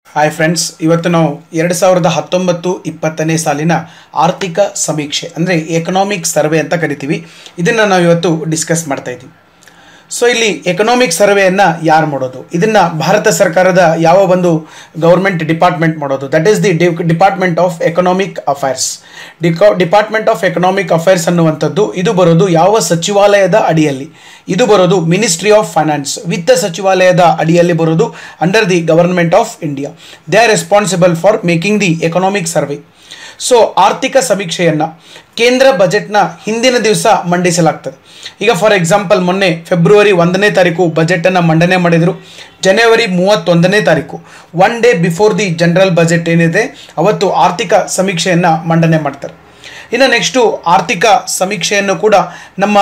Hi friends ಇವತ್ತು ನಾವು ಎರಡು ಸಾವಿರದ ಹತ್ತೊಂಬತ್ತು ಇಪ್ಪತ್ತನೇ ಸಾಲಿನ ಆರ್ಥಿಕ ಸಮೀಕ್ಷೆ ಅಂದರೆ ಎಕನಾಮಿಕ್ ಸರ್ವೆ ಅಂತ ಕರಿತೀವಿ ಇದನ್ನು ನಾವು ಇವತ್ತು ಡಿಸ್ಕಸ್ ಮಾಡ್ತಾ ಇದ್ದೀವಿ ಸೊ ಇಲ್ಲಿ ಎಕನಾಮಿಕ್ ಸರ್ವೆಯನ್ನು ಯಾರು ಮಾಡೋದು ಇದನ್ನು ಭಾರತ ಸರ್ಕಾರದ ಯಾವ ಒಂದು ಗೌರ್ಮೆಂಟ್ ಡಿಪಾರ್ಟ್ಮೆಂಟ್ ಮಾಡೋದು that is the department of economic affairs ಡಿಕಾ ಡಿಪಾರ್ಟ್ಮೆಂಟ್ ಆಫ್ ಎಕನಾಮಿಕ್ ಅಫೈರ್ಸ್ ಅನ್ನುವಂಥದ್ದು ಇದು ಬರೋದು ಯಾವ ಸಚಿವಾಲಯದ ಅಡಿಯಲ್ಲಿ ಇದು ಬರೋದು ಮಿನಿಸ್ಟ್ರಿ ಆಫ್ ಫೈನಾನ್ಸ್ ವಿತ್ತ ಸಚಿವಾಲಯದ ಅಡಿಯಲ್ಲಿ ಬರೋದು under the government of India they are responsible for making the economic survey so ಆರ್ಥಿಕ ಸಮೀಕ್ಷೆಯನ್ನು ಕೇಂದ್ರ ಬಜೆಟ್ನ ಹಿಂದಿನ ದಿವಸ ಮಂಡಿಸಲಾಗ್ತದೆ ಈಗ ಫಾರ್ ಎಕ್ಸಾಂಪಲ್ ಮೊನ್ನೆ ಫೆಬ್ರವರಿ ಒಂದನೇ ತಾರೀಕು ಬಜೆಟನ್ನು ಮಂಡನೆ ಮಾಡಿದರು ಜನವರಿ ಮೂವತ್ತೊಂದನೇ ತಾರೀಕು one day before the general budget ಏನಿದೆ ಅವತ್ತು ಆರ್ಥಿಕ ಸಮೀಕ್ಷೆಯನ್ನು ಮಂಡನೆ ಮಾಡ್ತಾರೆ ಇನ್ನು ನೆಕ್ಸ್ಟು ಆರ್ಥಿಕ ಸಮೀಕ್ಷೆಯನ್ನು ಕೂಡ ನಮ್ಮ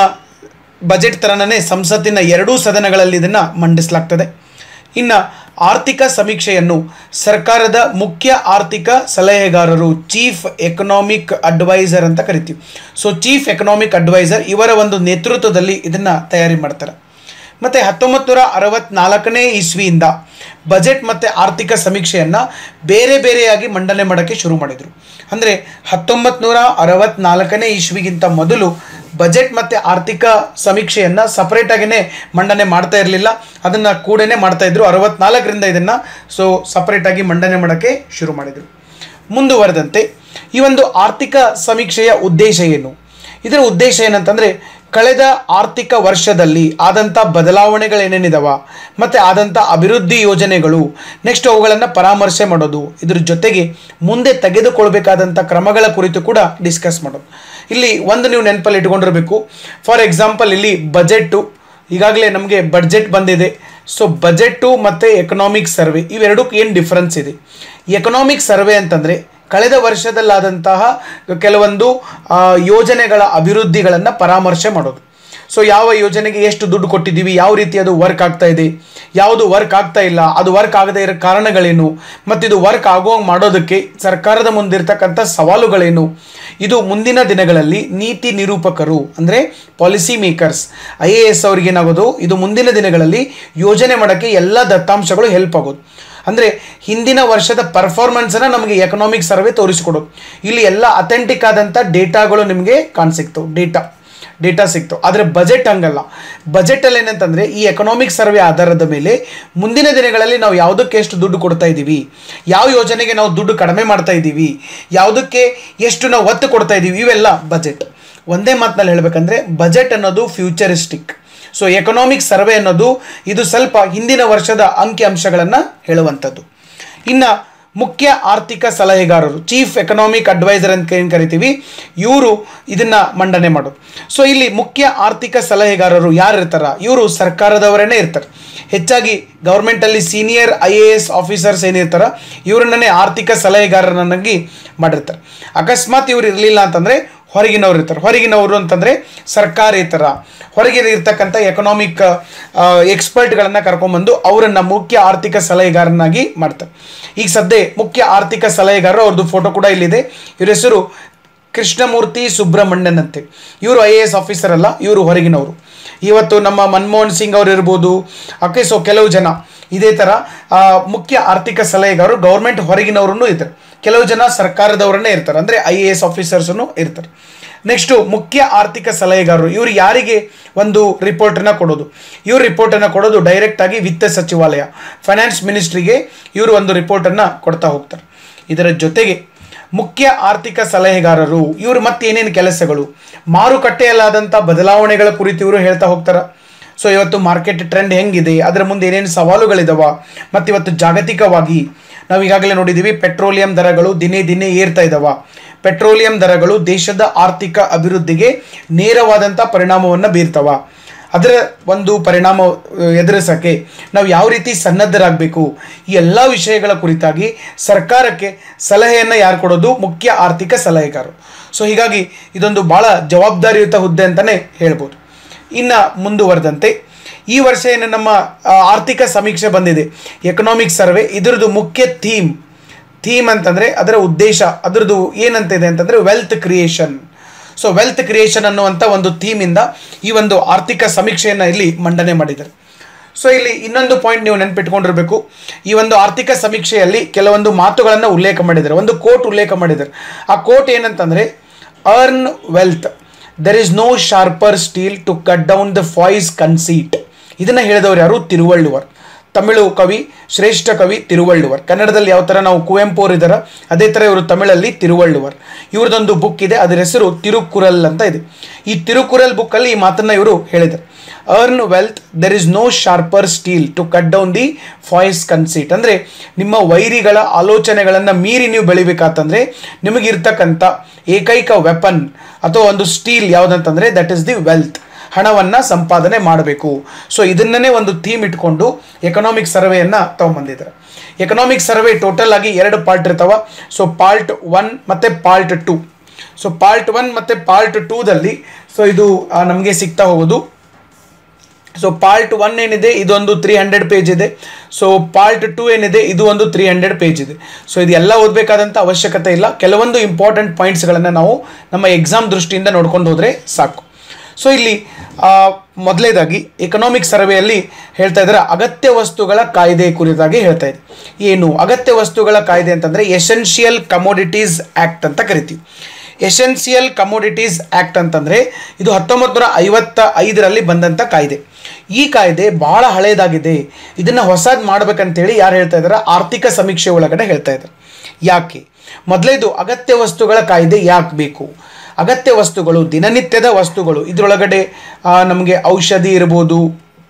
ಬಜೆಟ್ ಥರನೇ ಸಂಸತ್ತಿನ ಎರಡೂ ಸದನಗಳಲ್ಲಿ ಇದನ್ನು ಮಂಡಿಸಲಾಗ್ತದೆ ಇನ್ನು ಆರ್ಥಿಕ ಸಮೀಕ್ಷೆಯನ್ನು ಸರ್ಕಾರದ ಮುಖ್ಯ ಆರ್ಥಿಕ ಸಲಹೆಗಾರರು ಚೀಫ್ ಎಕನಾಮಿಕ್ ಅಡ್ವೈಸರ್ ಅಂತ ಕರಿತೀವಿ ಸೊ ಚೀಫ್ ಎಕನಾಮಿಕ್ ಅಡ್ವೈಸರ್ ಇವರ ಒಂದು ನೇತೃತ್ವದಲ್ಲಿ ಇದನ್ನು ತಯಾರಿ ಮಾಡ್ತಾರೆ ಮತ್ತು ಹತ್ತೊಂಬತ್ತು ನೂರ ಅರವತ್ನಾಲ್ಕನೇ ಇಸ್ವಿಯಿಂದ ಬಜೆಟ್ ಮತ್ತು ಆರ್ಥಿಕ ಸಮೀಕ್ಷೆಯನ್ನು ಬೇರೆ ಬೇರೆಯಾಗಿ ಮಂಡನೆ ಮಾಡೋಕ್ಕೆ ಶುರು ಮಾಡಿದರು ಅಂದರೆ ಹತ್ತೊಂಬತ್ತು ನೂರ ಅರವತ್ನಾಲ್ಕನೇ ಇಸ್ವಿಗಿಂತ ಮೊದಲು ಬಜೆಟ್ ಮತ್ತು ಆರ್ಥಿಕ ಸಮೀಕ್ಷೆಯನ್ನು ಸಪ್ರೇಟಾಗಿಯೇ ಮಂಡನೆ ಮಾಡ್ತಾ ಇರಲಿಲ್ಲ ಅದನ್ನು ಕೂಡನೇ ಮಾಡ್ತಾಯಿದ್ರು ಅರವತ್ನಾಲ್ಕರಿಂದ ಇದನ್ನು ಸೊ ಸಪ್ರೇಟಾಗಿ ಮಂಡನೆ ಮಾಡೋಕ್ಕೆ ಶುರು ಮಾಡಿದರು ಮುಂದುವರೆದಂತೆ ಈ ಒಂದು ಆರ್ಥಿಕ ಸಮೀಕ್ಷೆಯ ಉದ್ದೇಶ ಏನು ಇದರ ಉದ್ದೇಶ ಏನಂತಂದರೆ ಕಳೆದ ಆರ್ಥಿಕ ವರ್ಷದಲ್ಲಿ ಆದಂಥ ಬದಲಾವಣೆಗಳೇನೇನಿದಾವ ಮತ್ತು ಆದಂಥ ಅಭಿವೃದ್ಧಿ ಯೋಜನೆಗಳು ನೆಕ್ಸ್ಟ್ ಅವುಗಳನ್ನು ಪರಾಮರ್ಶೆ ಮಾಡೋದು ಇದ್ರ ಜೊತೆಗೆ ಮುಂದೆ ತೆಗೆದುಕೊಳ್ಬೇಕಾದಂಥ ಕ್ರಮಗಳ ಕುರಿತು ಕೂಡ ಡಿಸ್ಕಸ್ ಮಾಡೋದು ಇಲ್ಲಿ ಒಂದು ನೀವು ನೆನಪಲ್ಲಿ ಇಟ್ಕೊಂಡಿರಬೇಕು ಫಾರ್ ಎಕ್ಸಾಂಪಲ್ ಇಲ್ಲಿ ಬಜೆಟ್ಟು ಈಗಾಗಲೇ ನಮಗೆ ಬಡ್ಜೆಟ್ ಬಂದಿದೆ ಸೊ ಬಜೆಟ್ಟು ಮತ್ತು ಎಕನಾಮಿಕ್ ಸರ್ವೆ ಇವೆರಡಕ್ಕೂ ಏನು ಡಿಫ್ರೆನ್ಸ್ ಇದೆ ಎಕನಾಮಿಕ್ ಸರ್ವೆ ಅಂತಂದರೆ ಕಳೆದ ವರ್ಷದಲ್ಲಾದಂತಹ ಕೆಲವೊಂದು ಆ, ಯೋಜನೆಗಳ ಅಭಿವೃದ್ಧಿಗಳನ್ನು ಪರಾಮರ್ಶೆ ಮಾಡೋದು ಸೊ ಯಾವ ಯೋಜನೆಗೆ ಎಷ್ಟು ದುಡ್ಡು ಕೊಟ್ಟಿದ್ದೀವಿ ಯಾವ ರೀತಿ ಅದು ವರ್ಕ್ ಆಗ್ತಾ ಇದೆ ಯಾವುದು ವರ್ಕ್ ಆಗ್ತಾ ಇಲ್ಲ ಅದು ವರ್ಕ್ ಆಗದೇ ಇರೋ ಕಾರಣಗಳೇನು ಮತ್ತು ಇದು ವರ್ಕ್ ಆಗುವಂಗೆ ಮಾಡೋದಕ್ಕೆ ಸರ್ಕಾರದ ಮುಂದಿರ್ತಕ್ಕಂಥ ಸವಾಲುಗಳೇನು ಇದು ಮುಂದಿನ ದಿನಗಳಲ್ಲಿ ನೀತಿ ನಿರೂಪಕರು ಅಂದರೆ policy makers I A S ಅವ್ರಿಗೇನಾಗೋದು ಇದು ಮುಂದಿನ ದಿನಗಳಲ್ಲಿ ಯೋಜನೆ ಮಾಡೋಕ್ಕೆ ಎಲ್ಲ ದತ್ತಾಂಶಗಳು ಹೆಲ್ಪ್ ಆಗೋದು ಅಂದರೆ ಹಿಂದಿನ ವರ್ಷದ ಪರ್ಫಾರ್ಮೆನ್ಸನ್ನು ನಮಗೆ ಎಕನಾಮಿಕ್ ಸರ್ವೆ ತೋರಿಸಿಕೊಡೋದು ಇಲ್ಲಿ ಎಲ್ಲ ಅಥೆಂಟಿಕ್ ಆದಂಥ ಡೇಟಾಗಳು ನಿಮಗೆ ಕಾಣಸಿಕ್ತವೆ ಡೇಟಾ ಡೇಟಾ ಸಿಕ್ತು ಆದರೆ ಬಜೆಟ್ ಹಂಗಲ್ಲ ಬಜೆಟಲ್ಲಿ ಏನಂತಂದರೆ ಈ ಎಕನಾಮಿಕ್ ಸರ್ವೆ ಆಧಾರದ ಮೇಲೆ ಮುಂದಿನ ದಿನಗಳಲ್ಲಿ ನಾವು ಯಾವುದಕ್ಕೆ ಎಷ್ಟು ದುಡ್ಡು ಕೊಡ್ತಾ ಇದ್ದೀವಿ ಯಾವ ಯೋಜನೆಗೆ ನಾವು ದುಡ್ಡು ಕಡಿಮೆ ಮಾಡ್ತಾ ಇದ್ದೀವಿ ಯಾವುದಕ್ಕೆ ಎಷ್ಟು ನಾವು ಒತ್ತು ಕೊಡ್ತಾ ಇದ್ದೀವಿ ಇವೆಲ್ಲ ಬಜೆಟ್ ಒಂದೇ ಮಾತಿನಲ್ಲಿ ಹೇಳಬೇಕಂದ್ರೆ ಬಜೆಟ್ ಅನ್ನೋದು ಫ್ಯೂಚರಿಸ್ಟಿಕ್ ಸೊ ಎಕನಾಮಿಕ್ ಸರ್ವೆ ಅನ್ನೋದು ಇದು ಸ್ವಲ್ಪ ಹಿಂದಿನ ವರ್ಷದ ಅಂಕಿ ಅಂಶಗಳನ್ನು ಹೇಳುವಂಥದ್ದು ಇನ್ನು ಮುಖ್ಯ ಆರ್ಥಿಕ ಸಲಹೆಗಾರರು ಚೀಫ್ ಎಕನಾಮಿಕ್ ಅಡ್ವೈಸರ್ ಅಂತ ಏನು ಕರಿತೀವಿ ಇವರು ಇದನ್ನು ಮಂಡನೆ ಮಾಡೋದು ಸೊ ಇಲ್ಲಿ ಮುಖ್ಯ ಆರ್ಥಿಕ ಸಲಹೆಗಾರರು ಯಾರು ಇರ್ತಾರ ಇವರು ಸರ್ಕಾರದವರೇ ಇರ್ತಾರೆ ಹೆಚ್ಚಾಗಿ ಗೌರ್ಮೆಂಟಲ್ಲಿ senior I A S officers ಏನಿರ್ತಾರ ಇವರನ್ನೇ ಆರ್ಥಿಕ ಸಲಹೆಗಾರರನ್ನಾಗಿ ಮಾಡಿರ್ತಾರೆ ಅಕಸ್ಮಾತ್ ಇವ್ರು ಇರಲಿಲ್ಲ ಅಂತಂದರೆ ಹೊರಗಿನವ್ರು ಇರ್ತಾರೆ ಹೊರಗಿನವರು ಅಂತಂದರೆ ಸರ್ಕಾರೇತರ ಹೊರಗೆ ಇರ್ತಕ್ಕಂಥ ಎಕನಾಮಿಕ್ ಎಕ್ಸ್ಪರ್ಟ್ಗಳನ್ನು ಕರ್ಕೊಂಬಂದು ಅವರನ್ನು ಮುಖ್ಯ ಆರ್ಥಿಕ ಸಲಹೆಗಾರನಾಗಿ ಮಾಡ್ತಾರೆ ಈಗ ಸದ್ಯ ಮುಖ್ಯ ಆರ್ಥಿಕ ಸಲಹೆಗಾರರು ಅವ್ರದ್ದು ಫೋಟೋ ಕೂಡ ಇಲ್ಲಿದೆ ಇವ್ರ ಹೆಸರು ಕೃಷ್ಣಮೂರ್ತಿ ಸುಬ್ರಹ್ಮಣ್ಯನ್ ಅಂತೆ ಇವರು ಐ ಎ ಎಸ್ ಆಫೀಸರ್ ಅಲ್ಲ ಇವರು ಹೊರಗಿನವರು ಇವತ್ತು ನಮ್ಮ ಮನಮೋಹನ್ ಸಿಂಗ್ ಅವರು ಇರ್ಬೋದು ಓಕೆ ಸೊ ಕೆಲವು ಜನ ಇದೇ ಥರ ಆ, ಮುಖ್ಯ ಆರ್ಥಿಕ ಸಲಹೆಗಾರರು ಗೌರ್ಮೆಂಟ್ ಹೊರಗಿನವರು ಇರ್ತಾರೆ ಕೆಲವು ಜನ ಸರ್ಕಾರದವರನ್ನೇ ಇರ್ತಾರೆ ಅಂದರೆ ಐ ಎ ಎಸ್ ಆಫೀಸರ್ಸನ್ನು ಇರ್ತಾರೆ ನೆಕ್ಸ್ಟು ಮುಖ್ಯ ಆರ್ಥಿಕ ಸಲಹೆಗಾರರು ಇವರು ಯಾರಿಗೆ ಒಂದು ರಿಪೋರ್ಟನ್ನು ಕೊಡೋದು ಇವ್ರ ರಿಪೋರ್ಟನ್ನು ಕೊಡೋದು ಡೈರೆಕ್ಟಾಗಿ ವಿತ್ತ ಸಚಿವಾಲಯ ಫೈನಾನ್ಸ್ ಮಿನಿಸ್ಟ್ರಿಗೆ ಇವರು ಒಂದು ರಿಪೋರ್ಟನ್ನು ಕೊಡ್ತಾ ಹೋಗ್ತಾರೆ ಇದರ ಜೊತೆಗೆ ಮುಖ್ಯ ಆರ್ಥಿಕ ಸಲಹೆಗಾರರು ಇವರು ಮತ್ತೆ ಏನೇನು ಕೆಲಸಗಳು ಮಾರುಕಟ್ಟೆಯಲ್ಲಾದಂಥ ಬದಲಾವಣೆಗಳ ಕುರಿತು ಇವರು ಹೇಳ್ತಾ ಹೋಗ್ತಾರೆ ಸೊ ಇವತ್ತು ಮಾರ್ಕೆಟ್ ಟ್ರೆಂಡ್ ಹೆಂಗಿದೆ ಅದರ ಮುಂದೆ ಏನೇನು ಸವಾಲುಗಳಿದಾವ ಮತ್ತು ಇವತ್ತು ಜಾಗತಿಕವಾಗಿ ನಾವು ಈಗಾಗಲೇ ನೋಡಿದ್ದೀವಿ ಪೆಟ್ರೋಲಿಯಂ ದರಗಳು ದಿನೇ ದಿನೇ ಏರ್ತಾ ಇದ್ದಾವ ಪೆಟ್ರೋಲಿಯಂ ದರಗಳು ದೇಶದ ಆರ್ಥಿಕ ಅಭಿವೃದ್ಧಿಗೆ ನೇರವಾದಂಥ ಪರಿಣಾಮವನ್ನು ಬೀರ್ತಾವ ಅದರ ಒಂದು ಪರಿಣಾಮ ಎದುರಿಸೋಕ್ಕೆ ನಾವು ಯಾವ ರೀತಿ ಸನ್ನದ್ಧರಾಗಬೇಕು ಈ ಎಲ್ಲ ವಿಷಯಗಳ ಕುರಿತಾಗಿ ಸರ್ಕಾರಕ್ಕೆ ಸಲಹೆಯನ್ನು ಯಾರು ಕೊಡೋದು ಮುಖ್ಯ ಆರ್ಥಿಕ ಸಲಹೆಗಾರರು ಸೊ ಹೀಗಾಗಿ ಇದೊಂದು ಭಾಳ ಜವಾಬ್ದಾರಿಯುತ ಹುದ್ದೆ ಅಂತಲೇ ಹೇಳ್ಬೋದು ಇನ್ನು ಮುಂದುವರೆದಂತೆ ಈ ವರ್ಷ ಏನು ನಮ್ಮ ಆ, ಆರ್ಥಿಕ ಸಮೀಕ್ಷೆ ಬಂದಿದೆ ಎಕನಾಮಿಕ್ ಸರ್ವೆ ಇದರದ್ದು ಮುಖ್ಯ ಥೀಮ್ ಥೀಮ್ ಅಂತಂದರೆ ಅದರ ಉದ್ದೇಶ ಅದರದ್ದು ಏನಂತಿದೆ ಅಂತಂದರೆ wealth creation so wealth creation ಅನ್ನುವಂಥ ಒಂದು ಥೀಮಿಂದ ಈ ಒಂದು ಆರ್ಥಿಕ ಸಮೀಕ್ಷೆಯನ್ನು ಇಲ್ಲಿ ಮಂಡನೆ ಮಾಡಿದ್ದಾರೆ ಸೊ ಇಲ್ಲಿ ಇನ್ನೊಂದು ಪಾಯಿಂಟ್ ನೀವು ನೆನ್ಪಿಟ್ಕೊಂಡಿರಬೇಕು ಈ ಒಂದು ಆರ್ಥಿಕ ಸಮೀಕ್ಷೆಯಲ್ಲಿ ಕೆಲವೊಂದು ಮಾತುಗಳನ್ನು ಉಲ್ಲೇಖ ಮಾಡಿದ್ದಾರೆ ಒಂದು ಕೋಟ್ ಉಲ್ಲೇಖ ಮಾಡಿದ್ದಾರೆ ಆ ಕೋಟ್ ಏನಂತಂದರೆ earn wealth there is no sharper steel to cut down the foe's conceit ಇದನ್ನು ಹೇಳಿದವರು ಯಾರು ತಿರುವಳ್ಳುವರ್ ತಮಿಳು ಕವಿ ಶ್ರೇಷ್ಠ ಕವಿ ತಿರುವಳ್ಳುವರ್ ಕನ್ನಡದಲ್ಲಿ ಯಾವ ಥರ ನಾವು ಕುವೆಂಪು ಅವರು ಇದ್ದಾರೆ ಅದೇ ಥರ ಇವರು ತಮಿಳಲ್ಲಿ ತಿರುವಳ್ಳುವರ್ ಇವ್ರದ್ದೊಂದು ಬುಕ್ ಇದೆ ಅದರ ಹೆಸರು ತಿರುಕುರಲ್ ಅಂತ ಇದೆ ಈ ತಿರುಕುರಲ್ ಬುಕ್ಕಲ್ಲಿ ಈ ಮಾತನ್ನು ಇವರು ಹೇಳಿದ್ದಾರೆ earn wealth there is no sharper steel to cut down the foe's conceit ಅಂದರೆ ನಿಮ್ಮ ವೈರಿಗಳ ಆಲೋಚನೆಗಳನ್ನು ಮೀರಿ ನೀವು ಬೆಳಿಬೇಕಾತಂದರೆ ನಿಮಗಿರ್ತಕ್ಕಂಥ ಏಕೈಕ ವೆಪನ್ ಅಥವಾ ಒಂದು ಸ್ಟೀಲ್ ಯಾವುದಂತಂದರೆ ದಟ್ ಇಸ್ ದಿ ವೆಲ್ತ್ ಹಣವನ್ನು ಸಂಪಾದನೆ ಮಾಡಬೇಕು ಸೊ ಇದನ್ನೇ ಒಂದು ಥೀಮ್ ಇಟ್ಕೊಂಡು ಎಕನಾಮಿಕ್ ಸರ್ವೆಯನ್ನು ತೊಗೊಂಬಂದಿದ್ದಾರೆ ಎಕನಾಮಿಕ್ ಸರ್ವೆ ಟೋಟಲ್ ಆಗಿ ಎರಡು ಪಾರ್ಟ್ ಇರ್ತಾವ ಸೊ ಪಾರ್ಟ್ ಒನ್ ಮತ್ತು part two so part one ಮತ್ತು ಪಾರ್ಟ್ ಟೂದಲ್ಲಿ ಸೊ ಇದು ನಮಗೆ ಸಿಗ್ತಾ ಹೋಗೋದು ಸೊ ಪಾರ್ಟ್ ಒನ್ ಏನಿದೆ ಇದೊಂದು ತ್ರೀ ಹಂಡ್ರೆಡ್ ಪೇಜ್ ಇದೆ ಸೊ ಪಾರ್ಟ್ ಟು ಏನಿದೆ ಇದು ಒಂದು ತ್ರೀ ಹಂಡ್ರೆಡ್ ಪೇಜ್ ಇದೆ ಸೊ ಇದೆಲ್ಲ ಓದಬೇಕಾದಂಥ ಅವಶ್ಯಕತೆ ಇಲ್ಲ ಕೆಲವೊಂದು ಇಂಪಾರ್ಟೆಂಟ್ ಪಾಯಿಂಟ್ಸ್ಗಳನ್ನು ನಾವು ನಮ್ಮ ಎಕ್ಸಾಮ್ ದೃಷ್ಟಿಯಿಂದ ನೋಡ್ಕೊಂಡು ಹೋದರೆ ಸಾಕು ಸೊ ಇಲ್ಲಿ ಮೊದಲೇದಾಗಿ ಎಕನಾಮಿಕ್ ಸರ್ವೆಯಲ್ಲಿ ಹೇಳ್ತಾ ಇದ್ದಾರೆ ಅಗತ್ಯ ವಸ್ತುಗಳ ಕಾಯ್ದೆ ಕುರಿತಾಗಿ ಹೇಳ್ತಾ ಇದೆ ಏನು ಅಗತ್ಯ ವಸ್ತುಗಳ ಕಾಯ್ದೆ ಅಂತಂದರೆ ಎಸೆನ್ಷಿಯಲ್ ಕಮೋಡಿಟೀಸ್ ಆ್ಯಕ್ಟ್ ಅಂತ ಕರಿತೀವಿ ಎಸೆನ್ಷಿಯಲ್ ಕಮೋಡಿಟೀಸ್ ಆ್ಯಕ್ಟ್ ಅಂತಂದರೆ ಇದು ಹತ್ತೊಂಬತ್ತು ನೂರ ಐವತ್ತ ಐದರಲ್ಲಿ ಬಂದಂಥ ಕಾಯ್ದೆ ಈ ಕಾಯ್ದೆ ಭಾಳ ಹಳೇದಾಗಿದೆ ಇದನ್ನು ಹೊಸದು ಮಾಡ್ಬೇಕಂತೇಳಿ ಯಾರು ಹೇಳ್ತಾ ಇದ್ದಾರೆ ಆರ್ಥಿಕ ಸಮೀಕ್ಷೆ ಒಳಗಡೆ ಹೇಳ್ತಾ ಇದ್ದಾರೆ ಯಾಕೆ ಮೊದಲೇದು ಅಗತ್ಯ ವಸ್ತುಗಳ ಕಾಯ್ದೆ ಯಾಕೆ ಬೇಕು ಅಗತ್ಯ ವಸ್ತುಗಳು ದಿನನಿತ್ಯದ ವಸ್ತುಗಳು ಇದರೊಳಗಡೆ ನಮಗೆ ಔಷಧಿ ಇರ್ಬೋದು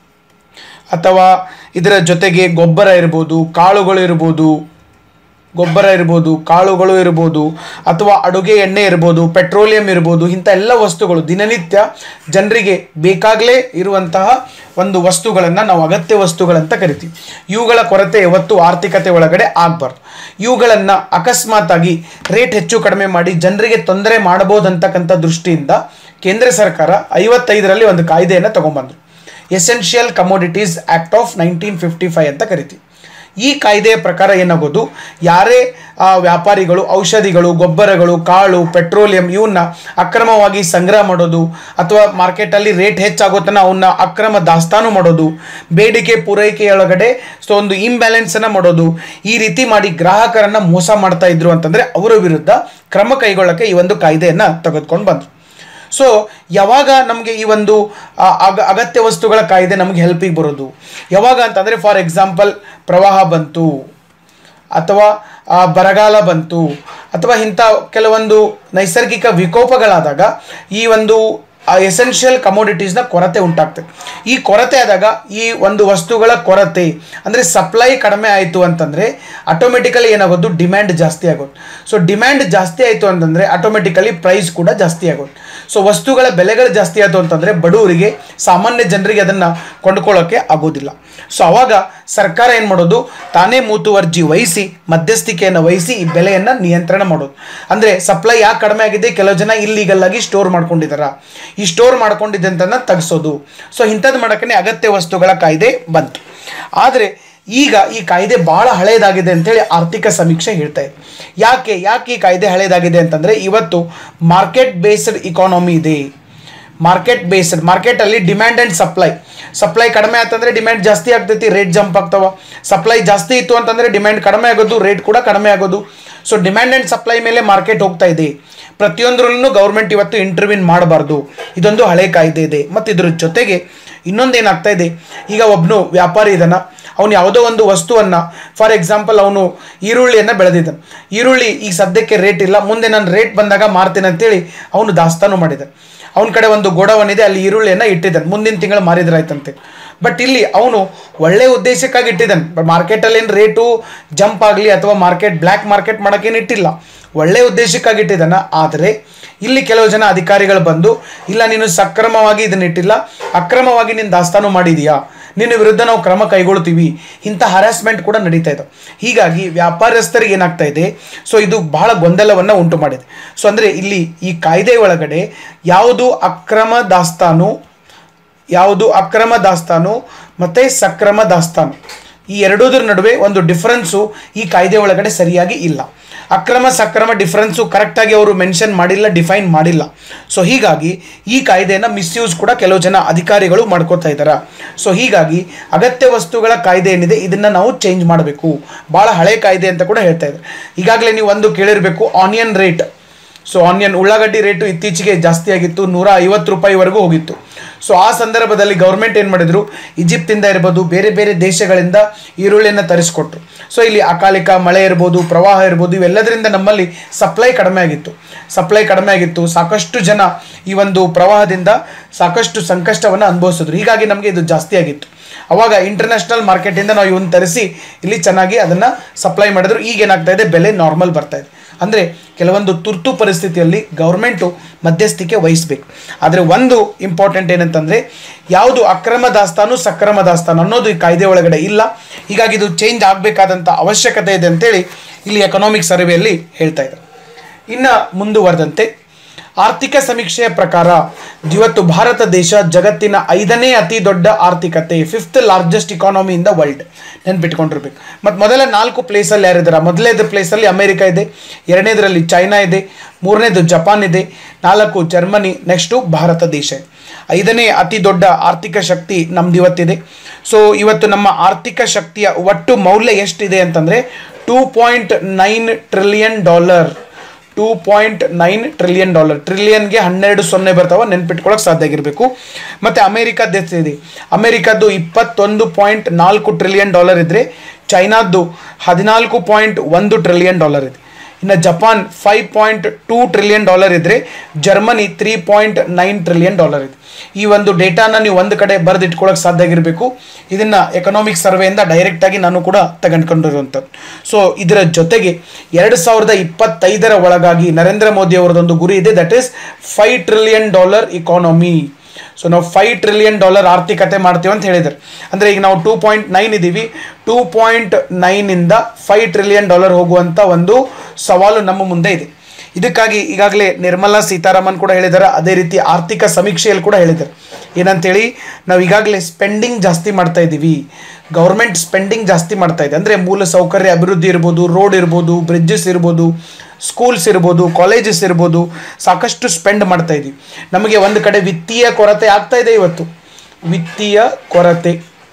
ಅಥವಾ ಇದರ ಜೊತೆಗೆ ಗೊಬ್ಬರ ಇರ್ಬೋದು ಕಾಳುಗಳು ಇರ್ಬೋದು ಗೊಬ್ಬರ ಇರ್ಬೋದು ಕಾಳುಗಳು ಇರ್ಬೋದು ಅಥವಾ ಅಡುಗೆ ಎಣ್ಣೆ ಇರ್ಬೋದು ಪೆಟ್ರೋಲಿಯಂ ಇರ್ಬೋದು ಇಂಥ ಎಲ್ಲ ವಸ್ತುಗಳು ದಿನನಿತ್ಯ ಜನರಿಗೆ ಬೇಕಾಗಲೇ ಇರುವಂತಹ ಒಂದು ವಸ್ತುಗಳನ್ನು ನಾವು ಅಗತ್ಯ ವಸ್ತುಗಳಂತ ಕರಿತೀವಿ ಇವುಗಳ ಕೊರತೆ ಯಾವತ್ತು ಆರ್ಥಿಕತೆ ಒಳಗಡೆ ಆಗಬಾರ್ದು ಇವುಗಳನ್ನು ಅಕಸ್ಮಾತಾಗಿ ರೇಟ್ ಹೆಚ್ಚು ಕಡಿಮೆ ಮಾಡಿ ಜನರಿಗೆ ತೊಂದರೆ ಮಾಡಬಹುದಂತಕ್ಕಂಥ ದೃಷ್ಟಿಯಿಂದ ಕೇಂದ್ರ ಸರ್ಕಾರ ಐವತ್ತೈದರಲ್ಲಿ ಒಂದು ಕಾಯ್ದೆಯನ್ನು ತಗೊಂಬಂದರು essential commodities act of nineteen fifty five ಅಂತ ಕರಿತೀವಿ ಈ ಕಾಯ್ದೆಯ ಪ್ರಕಾರ ಏನಾಗೋದು ಯಾರೇ ವ್ಯಾಪಾರಿಗಳು ಔಷಧಿಗಳು ಗೊಬ್ಬರಗಳು ಕಾಳು ಪೆಟ್ರೋಲಿಯಂ ಇವನ್ನ ಅಕ್ರಮವಾಗಿ ಸಂಗ್ರಹ ಮಾಡೋದು ಅಥವಾ ಮಾರ್ಕೆಟಲ್ಲಿ ರೇಟ್ ಹೆಚ್ಚಾಗೋತನ ಅವನ್ನ ಅಕ್ರಮ ದಾಸ್ತಾನು ಮಾಡೋದು ಬೇಡಿಕೆ ಪೂರೈಕೆಯೊಳಗಡೆ ಸೊ ಒಂದು ಇಂಬ್ಯಾಲೆನ್ಸನ್ನು ಮಾಡೋದು ಈ ರೀತಿ ಮಾಡಿ ಗ್ರಾಹಕರನ್ನ ಮೋಸ ಮಾಡ್ತಾ ಇದ್ರು ಅಂತಂದರೆ ಅವರ ವಿರುದ್ಧ ಕ್ರಮ ಕೈಗೊಳ್ಳಕ್ಕೆ ಈ ಒಂದು ಕಾಯ್ದೆಯನ್ನು ತೆಗೆದುಕೊಂಡು ಬಂದರು ಸೊ ಯಾವಾಗ ನಮಗೆ ಈ ಒಂದು ಅಗ ಅಗತ್ಯ ವಸ್ತುಗಳ ಕಾಯ್ದೆ ನಮಗೆ ಹೆಲ್ಪಿಗೆ ಬರೋದು ಯಾವಾಗ ಅಂತಂದರೆ ಫಾರ್ ಎಕ್ಸಾಂಪಲ್ ಪ್ರವಾಹ ಬಂತು ಅಥವಾ ಬರಗಾಲ ಬಂತು ಅಥವಾ ಇಂಥ ಕೆಲವೊಂದು ನೈಸರ್ಗಿಕ ವಿಕೋಪಗಳಾದಾಗ ಈ ಒಂದು ಎಸೆನ್ಷಿಯಲ್ ಕಮೋಡಿಟೀಸ್ನ ಕೊರತೆ ಉಂಟಾಗ್ತದೆ ಈ ಕೊರತೆ ಆದಾಗ ಈ ಒಂದು ವಸ್ತುಗಳ ಕೊರತೆ ಅಂದರೆ ಸಪ್ಲೈ ಕಡಿಮೆ ಆಯಿತು ಅಂತಂದರೆ ಆಟೋಮೆಟಿಕಲಿ ಏನಾಗೋದು ಡಿಮ್ಯಾಂಡ್ ಜಾಸ್ತಿ ಆಗೋದು ಸೊ ಡಿಮ್ಯಾಂಡ್ ಜಾಸ್ತಿ ಆಯಿತು ಅಂತಂದರೆ ಆಟೋಮೆಟಿಕಲಿ ಪ್ರೈಸ್ ಕೂಡ ಜಾಸ್ತಿ ಆಗೋದು ಸೊ ವಸ್ತುಗಳ ಬೆಲೆಗಳು ಜಾಸ್ತಿ ಆಯಿತು ಅಂತಂದರೆ ಬಡವರಿಗೆ ಸಾಮಾನ್ಯ ಜನರಿಗೆ ಅದನ್ನು ಕೊಂಡ್ಕೊಳ್ಳೋಕ್ಕೆ ಆಗೋದಿಲ್ಲ ಸೊ ಅವಾಗ ಸರ್ಕಾರ ಏನು ಮಾಡೋದು ತಾನೇ ಮುತುವರ್ಜಿ ವಹಿಸಿ ಮಧ್ಯಸ್ಥಿಕೆಯನ್ನು ವಹಿಸಿ ಈ ಬೆಲೆಯನ್ನು ನಿಯಂತ್ರಣ ಮಾಡೋದು ಅಂದರೆ ಸಪ್ಲೈ ಯಾಕೆ ಕಡಿಮೆ ಆಗಿದೆ ಕೆಲವು ಜನ ಇಲ್ಲೀಗಲ್ ಆಗಿ ಸ್ಟೋರ್ ಮಾಡ್ಕೊಂಡಿದ್ದಾರ ಈ ಸ್ಟೋರ್ ಮಾಡ್ಕೊಂಡಿದ್ದೆ ಅಂತ ತೆಗೆಸೋದು ಸೊ ಇಂಥದ್ದು ಮಾಡೋಕ್ಕೆ ಅಗತ್ಯ ವಸ್ತುಗಳ ಕಾಯ್ದೆ ಬಂತು ಆದರೆ ಈಗ ಈ ಕಾಯ್ದೆ ಭಾಳ ಹಳೇದಾಗಿದೆ ಅಂತೇಳಿ ಆರ್ಥಿಕ ಸಮೀಕ್ಷೆ ಹೇಳ್ತಾ ಇದೆ ಯಾಕೆ ಯಾಕೆ ಈ ಕಾಯ್ದೆ ಹಳೇದಾಗಿದೆ ಅಂತಂದರೆ ಇವತ್ತು ಮಾರ್ಕೆಟ್ ಬೇಸ್ಡ್ ಇಕಾನಮಿ ಇದೆ ಮಾರ್ಕೆಟ್ ಬೇಸ್ಡ್ ಮಾರ್ಕೆಟಲ್ಲಿ ಡಿಮ್ಯಾಂಡ್ ಆ್ಯಂಡ್ ಸಪ್ಲೈ ಸಪ್ಲೈ ಕಡಿಮೆ ಆಯ್ತಂದ್ರೆ ಡಿಮ್ಯಾಂಡ್ ಜಾಸ್ತಿ ಆಗ್ತೈತಿ ರೇಟ್ ಜಂಪ್ ಆಗ್ತಾವ ಸಪ್ಲೈ ಜಾಸ್ತಿ ಇತ್ತು ಅಂತಂದರೆ ಡಿಮ್ಯಾಂಡ್ ಕಡಿಮೆ ಆಗೋದು ರೇಟ್ ಕೂಡ ಕಡಿಮೆ ಆಗೋದು ಸೊ ಡಿಮ್ಯಾಂಡ್ ಆ್ಯಂಡ್ ಸಪ್ಲೈ ಮೇಲೆ ಮಾರ್ಕೆಟ್ ಹೋಗ್ತಾ ಇದೆ ಪ್ರತಿಯೊಂದರಲ್ಲೂ ಗೌರ್ಮೆಂಟ್ ಇವತ್ತು ಇಂಟರ್ವ್ಯೂನ್ ಮಾಡಬಾರ್ದು ಇದೊಂದು ಹಳೆ ಕಾಯ್ದೆ ಇದೆ ಮತ್ತು ಇದ್ರ ಜೊತೆಗೆ ಇನ್ನೊಂದೇನಾಗ್ತಾ ಇದೆ ಈಗ ಒಬ್ಬನು ವ್ಯಾಪಾರಿ ಇದನ್ನ ಅವನು ಯಾವುದೋ ಒಂದು ವಸ್ತುವನ್ನು ಫಾರ್ ಎಕ್ಸಾಂಪಲ್ ಅವನು ಈರುಳ್ಳಿಯನ್ನು ಬೆಳೆದಿದ್ದಾನೆ ಈರುಳ್ಳಿ ಈಗ ಸದ್ಯಕ್ಕೆ ರೇಟ್ ಇಲ್ಲ ಮುಂದೆ ನಾನು ರೇಟ್ ಬಂದಾಗ ಮಾರ್ತೀನಿ ಅಂತೇಳಿ ಅವನು ದಾಸ್ತಾನು ಮಾಡಿದ್ದಾನೆ ಅವನ ಕಡೆ ಒಂದು ಗೋಡವನ್ ಇದೆ ಅಲ್ಲಿ ಈರುಳ್ಳಿಯನ್ನು ಇಟ್ಟಿದ್ದಾನೆ ಮುಂದಿನ ತಿಂಗಳು ಮಾರಿದ್ರಾಯ್ತಂತೆ ಬಟ್ ಇಲ್ಲಿ ಅವನು ಒಳ್ಳೆ ಉದ್ದೇಶಕ್ಕಾಗಿ ಇಟ್ಟಿದ್ದಾನೆ ಬಟ್ ಮಾರ್ಕೆಟಲ್ಲಿ ಏನು ರೇಟು ಜಂಪ್ ಆಗಲಿ ಅಥವಾ ಮಾರ್ಕೆಟ್ ಬ್ಲ್ಯಾಕ್ ಮಾರ್ಕೆಟ್ ಮಾಡೋಕ್ಕೇನು ಇಟ್ಟಿಲ್ಲ ಒಳ್ಳೆ ಉದ್ದೇಶಕ್ಕಾಗಿ ಇಟ್ಟಿದ್ದಾನ ಆದರೆ ಇಲ್ಲಿ ಕೆಲವು ಜನ ಅಧಿಕಾರಿಗಳು ಬಂದು ಇಲ್ಲ ನೀನು ಸಕ್ರಮವಾಗಿ ಇದನ್ನ ಇಟ್ಟಿಲ್ಲ ಅಕ್ರಮವಾಗಿ ನೀನು ದಾಸ್ತಾನು ಮಾಡಿದೀಯಾ ನಿನ್ನ ವಿರುದ್ಧ ನಾವು ಕ್ರಮ ಕೈಗೊಳ್ತೀವಿ ಇಂಥ ಹರಾಸ್ಮೆಂಟ್ ಕೂಡ ನಡೀತಾ ಇದೆ ಹೀಗಾಗಿ ವ್ಯಾಪಾರಸ್ಥರಿಗೆ ಏನಾಗ್ತಾ ಇದೆ ಸೊ ಇದು ಬಹಳ ಗೊಂದಲವನ್ನು ಉಂಟು ಮಾಡಿದೆ ಸೊ ಅಂದರೆ ಇಲ್ಲಿ ಈ ಕಾಯ್ದೆ ಒಳಗಡೆ ಯಾವುದು ಅಕ್ರಮ ದಾಸ್ತಾನು ಯಾವುದು ಅಕ್ರಮ ದಾಸ್ತಾನು ಮತ್ತು ಸಕ್ರಮ ದಾಸ್ತಾನು ಈ ಎರಡೂದ್ರ ನಡುವೆ ಒಂದು ಡಿಫ್ರೆನ್ಸು ಈ ಕಾಯ್ದೆ ಒಳಗಡೆ ಸರಿಯಾಗಿ ಇಲ್ಲ ಅಕ್ರಮ ಸಕ್ರಮ ಡಿಫ್ರೆನ್ಸು ಕರೆಕ್ಟಾಗಿ ಅವರು ಮೆನ್ಷನ್ ಮಾಡಿಲ್ಲ ಡಿಫೈನ್ ಮಾಡಿಲ್ಲ ಸೊ ಹೀಗಾಗಿ ಈ ಕಾಯ್ದೆಯನ್ನು ಮಿಸ್ಯೂಸ್ ಕೂಡ ಕೆಲವು ಜನ ಅಧಿಕಾರಿಗಳು ಮಾಡ್ಕೋತಾ ಇದ್ದಾರೆ ಸೊ ಹೀಗಾಗಿ ಅಗತ್ಯ ವಸ್ತುಗಳ ಕಾಯ್ದೆ ಏನಿದೆ ಇದನ್ನು ನಾವು ಚೇಂಜ್ ಮಾಡಬೇಕು ಭಾಳ ಹಳೆ ಕಾಯ್ದೆ ಅಂತ ಕೂಡ ಹೇಳ್ತಾ ಇದ್ದಾರೆ ಈಗಾಗಲೇ ನೀವು ಒಂದು ಕೇಳಿರಬೇಕು ಆನಿಯನ್ ರೇಟ್ ಸೊ ಆನಿಯನ್ ಉಳ್ಳಾಗಡ್ಡಿ ರೇಟು ಇತ್ತೀಚೆಗೆ ಜಾಸ್ತಿ ಆಗಿತ್ತು ನೂರ ಐವತ್ತು ರೂಪಾಯಿವರೆಗೂ ಹೋಗಿತ್ತು ಸೊ ಆ ಸಂದರ್ಭದಲ್ಲಿ ಗೌರ್ಮೆಂಟ್ ಏನು ಮಾಡಿದ್ರು ಈಜಿಪ್ತಿಂದ ಇರ್ಬೋದು ಬೇರೆ ಬೇರೆ ದೇಶಗಳಿಂದ ಈರುಳ್ಳಿಯನ್ನು ತರಿಸ್ಕೊಟ್ರು ಸೊ ಇಲ್ಲಿ ಅಕಾಲಿಕ ಮಳೆ ಇರ್ಬೋದು ಪ್ರವಾಹ ಇರ್ಬೋದು ಇವೆಲ್ಲದರಿಂದ ನಮ್ಮಲ್ಲಿ ಸಪ್ಲೈ ಕಡಿಮೆ ಆಗಿತ್ತು ಸಪ್ಲೈ ಕಡಿಮೆ ಆಗಿತ್ತು ಸಾಕಷ್ಟು ಜನ ಈ ಒಂದು ಪ್ರವಾಹದಿಂದ ಸಾಕಷ್ಟು ಸಂಕಷ್ಟವನ್ನು ಅನುಭವಿಸಿದ್ರು ಹೀಗಾಗಿ ನಮಗೆ ಇದು ಜಾಸ್ತಿ ಆಗಿತ್ತು ಅವಾಗ ಇಂಟರ್ನ್ಯಾಷನಲ್ ಮಾರ್ಕೆಟಿಂದ ನಾವು ಇವನ್ನ ತರಿಸಿ ಇಲ್ಲಿ ಚೆನ್ನಾಗಿ ಅದನ್ನು ಸಪ್ಲೈ ಮಾಡಿದ್ರು ಈಗ ಏನಾಗ್ತಾ ಇದೆ ಬೆಲೆ ನಾರ್ಮಲ್ ಬರ್ತಾ ಇದೆ ಅಂದರೆ ಕೆಲವೊಂದು ತುರ್ತು ಪರಿಸ್ಥಿತಿಯಲ್ಲಿ ಗೌರ್ಮೆಂಟು ಮಧ್ಯಸ್ಥಿಕೆ ವಹಿಸಬೇಕು ಆದರೆ ಒಂದು ಇಂಪಾರ್ಟೆಂಟ್ ಏನಂತಂದರೆ ಯಾವುದು ಅಕ್ರಮ ದಾಸ್ತಾನು ಸಕ್ರಮ ದಾಸ್ತಾನು ಅನ್ನೋದು ಈ ಕಾಯ್ದೆ ಒಳಗಡೆ ಇಲ್ಲ ಹೀಗಾಗಿ ಇದು ಚೇಂಜ್ ಆಗಬೇಕಾದಂಥ ಅವಶ್ಯಕತೆ ಇದೆ ಅಂತೇಳಿ ಇಲ್ಲಿ ಎಕನಾಮಿಕ್ ಸರ್ವೆಯಲ್ಲಿ ಹೇಳ್ತಾ ಇದ್ದಾರೆ ಇನ್ನು ಮುಂದುವರೆದಂತೆ ಆರ್ಥಿಕ ಸಮೀಕ್ಷೆಯ ಪ್ರಕಾರ ಇವತ್ತು ಭಾರತ ದೇಶ ಜಗತ್ತಿನ ಐದನೇ ಅತಿ ದೊಡ್ಡ ಆರ್ಥಿಕತೆ fifth largest economy in the world ನೆನ್ಪಿಟ್ಕೊಂಡಿರ್ಬೇಕು ಮತ್ತು ಮೊದಲ ನಾಲ್ಕು ಪ್ಲೇಸಲ್ಲಿ ಯಾರಿದ್ದಾರೆ ಮೊದಲನೇದು ಪ್ಲೇಸಲ್ಲಿ ಅಮೆರಿಕ ಇದೆ ಎರಡನೇದರಲ್ಲಿ ಚೈನಾ ಇದೆ ಮೂರನೇದು ಜಪಾನ್ ಇದೆ ನಾಲ್ಕು ಜರ್ಮನಿ ನೆಕ್ಸ್ಟು ಭಾರತ ದೇಶ ಇದೆ ಐದನೇ ಅತಿ ದೊಡ್ಡ ಆರ್ಥಿಕ ಶಕ್ತಿ ನಮ್ದು ಇವತ್ತಿದೆ ಸೊ ಇವತ್ತು ನಮ್ಮ ಆರ್ಥಿಕ ಶಕ್ತಿಯ ಒಟ್ಟು ಮೌಲ್ಯ ಎಷ್ಟಿದೆ ಅಂತಂದರೆ two point nine trillion dollar two point nine trillion dollar ಟ್ರಿಲಿಯನ್ಗೆ ಹನ್ನೆರಡು ಸೊನ್ನೆ ಬರ್ತಾವ ನೆನ್ಪಿಟ್ಕೊಳ್ಳೋಕೆ ಸಾಧ್ಯ ಆಗಿರಬೇಕು ಮತ್ತು ಅಮೇರಿಕಾದ ಎಷ್ಟಿದೆ ಅಮೇರಿಕಾದ್ದು ಇಪ್ಪತ್ತೊಂದು ಪಾಯಿಂಟ್ ನಾಲ್ಕು ಟ್ರಿಲಿಯನ್ ಡಾಲರ್ ಇದ್ದರೆ ಚೈನಾದ್ದು ಹದಿನಾಲ್ಕು ಪಾಯಿಂಟ್ ಒಂದು ಟ್ರಿಲಿಯನ್ ಡಾಲರ್ ಇದೆ ಇನ್ನು Japan five point two trillion dollar ಇದ್ದರೆ Germany three point nine trillion dollar ಇದೆ ಈ ಒಂದು ಡೇಟಾನ ನೀವು ಒಂದು ಕಡೆ ಬರೆದಿಟ್ಕೊಳ್ಳೋಕೆ ಸಾಧ್ಯ ಆಗಿರಬೇಕು ಇದನ್ನು ಎಕನಾಮಿಕ್ ಸರ್ವೆಯಿಂದ ಡೈರೆಕ್ಟಾಗಿ ನಾನು ಕೂಡ ತಗೊಂಡ್ಕೊಂಡಿರುವಂಥದ್ದು ಸೊ ಇದರ ಜೊತೆಗೆ ಎರಡು ಸಾವಿರದ ಇಪ್ಪತ್ತೈದರ ಒಳಗಾಗಿ ನರೇಂದ್ರ ಮೋದಿ ಅವರದೊಂದು ಗುರಿ ಇದೆ that is five trillion dollar economy so ನಾವು ಫೈವ್ ಟ್ರಿಲಿಯನ್ ಡಾಲರ್ ಆರ್ಥಿಕತೆ ಮಾಡ್ತೀವಿ ಅಂತ ಹೇಳಿದ್ದಾರೆ ಅಂದರೆ ಈಗ ನಾವು ಟೂ ಪಾಯಿಂಟ್ ನೈನ್ ಇದ್ದೀವಿ ಟೂ ಪಾಯಿಂಟ್ ನೈನಿಂದ ಫೈವ್ ಟ್ರಿಲಿಯನ್ ಡಾಲರ್ ಹೋಗುವಂಥ ಒಂದು ಸವಾಲು ನಮ್ಮ ಮುಂದೆ ಇದೆ ಇದಕ್ಕಾಗಿ ಈಗಾಗಲೇ ನಿರ್ಮಲಾ ಸೀತಾರಾಮನ್ ಕೂಡ ಹೇಳಿದ್ದಾರೆ ಅದೇ ರೀತಿ ಆರ್ಥಿಕ ಸಮೀಕ್ಷೆಯಲ್ಲಿ ಕೂಡ ಹೇಳಿದ್ದಾರೆ ಏನಂತೇಳಿ ನಾವು ಈಗಾಗಲೇ ಸ್ಪೆಂಡಿಂಗ್ ಜಾಸ್ತಿ ಮಾಡ್ತಾ ಇದ್ದೀವಿ ಗೌರ್ಮೆಂಟ್ ಸ್ಪೆಂಡಿಂಗ್ ಜಾಸ್ತಿ ಮಾಡ್ತಾ ಇದೆ ಅಂದರೆ ಮೂಲ ಸೌಕರ್ಯ ಅಭಿವೃದ್ಧಿ ಇರ್ಬೋದು ರೋಡ್ ಇರ್ಬೋದು ಬ್ರಿಡ್ಜಸ್ ಇರ್ಬೋದು ಸ್ಕೂಲ್ಸ್ ಇರ್ಬೋದು ಕಾಲೇಜಸ್ ಇರ್ಬೋದು ಸಾಕಷ್ಟು ಸ್ಪೆಂಡ್ ಮಾಡ್ತಾ ಇದ್ದೀವಿ ನಮಗೆ ಒಂದು ಕಡೆ ವಿತ್ತೀಯ ಕೊರತೆ ಆಗ್ತಾ ಇದೆ ಇವತ್ತು ವಿತ್ತೀಯ ಕೊರತೆ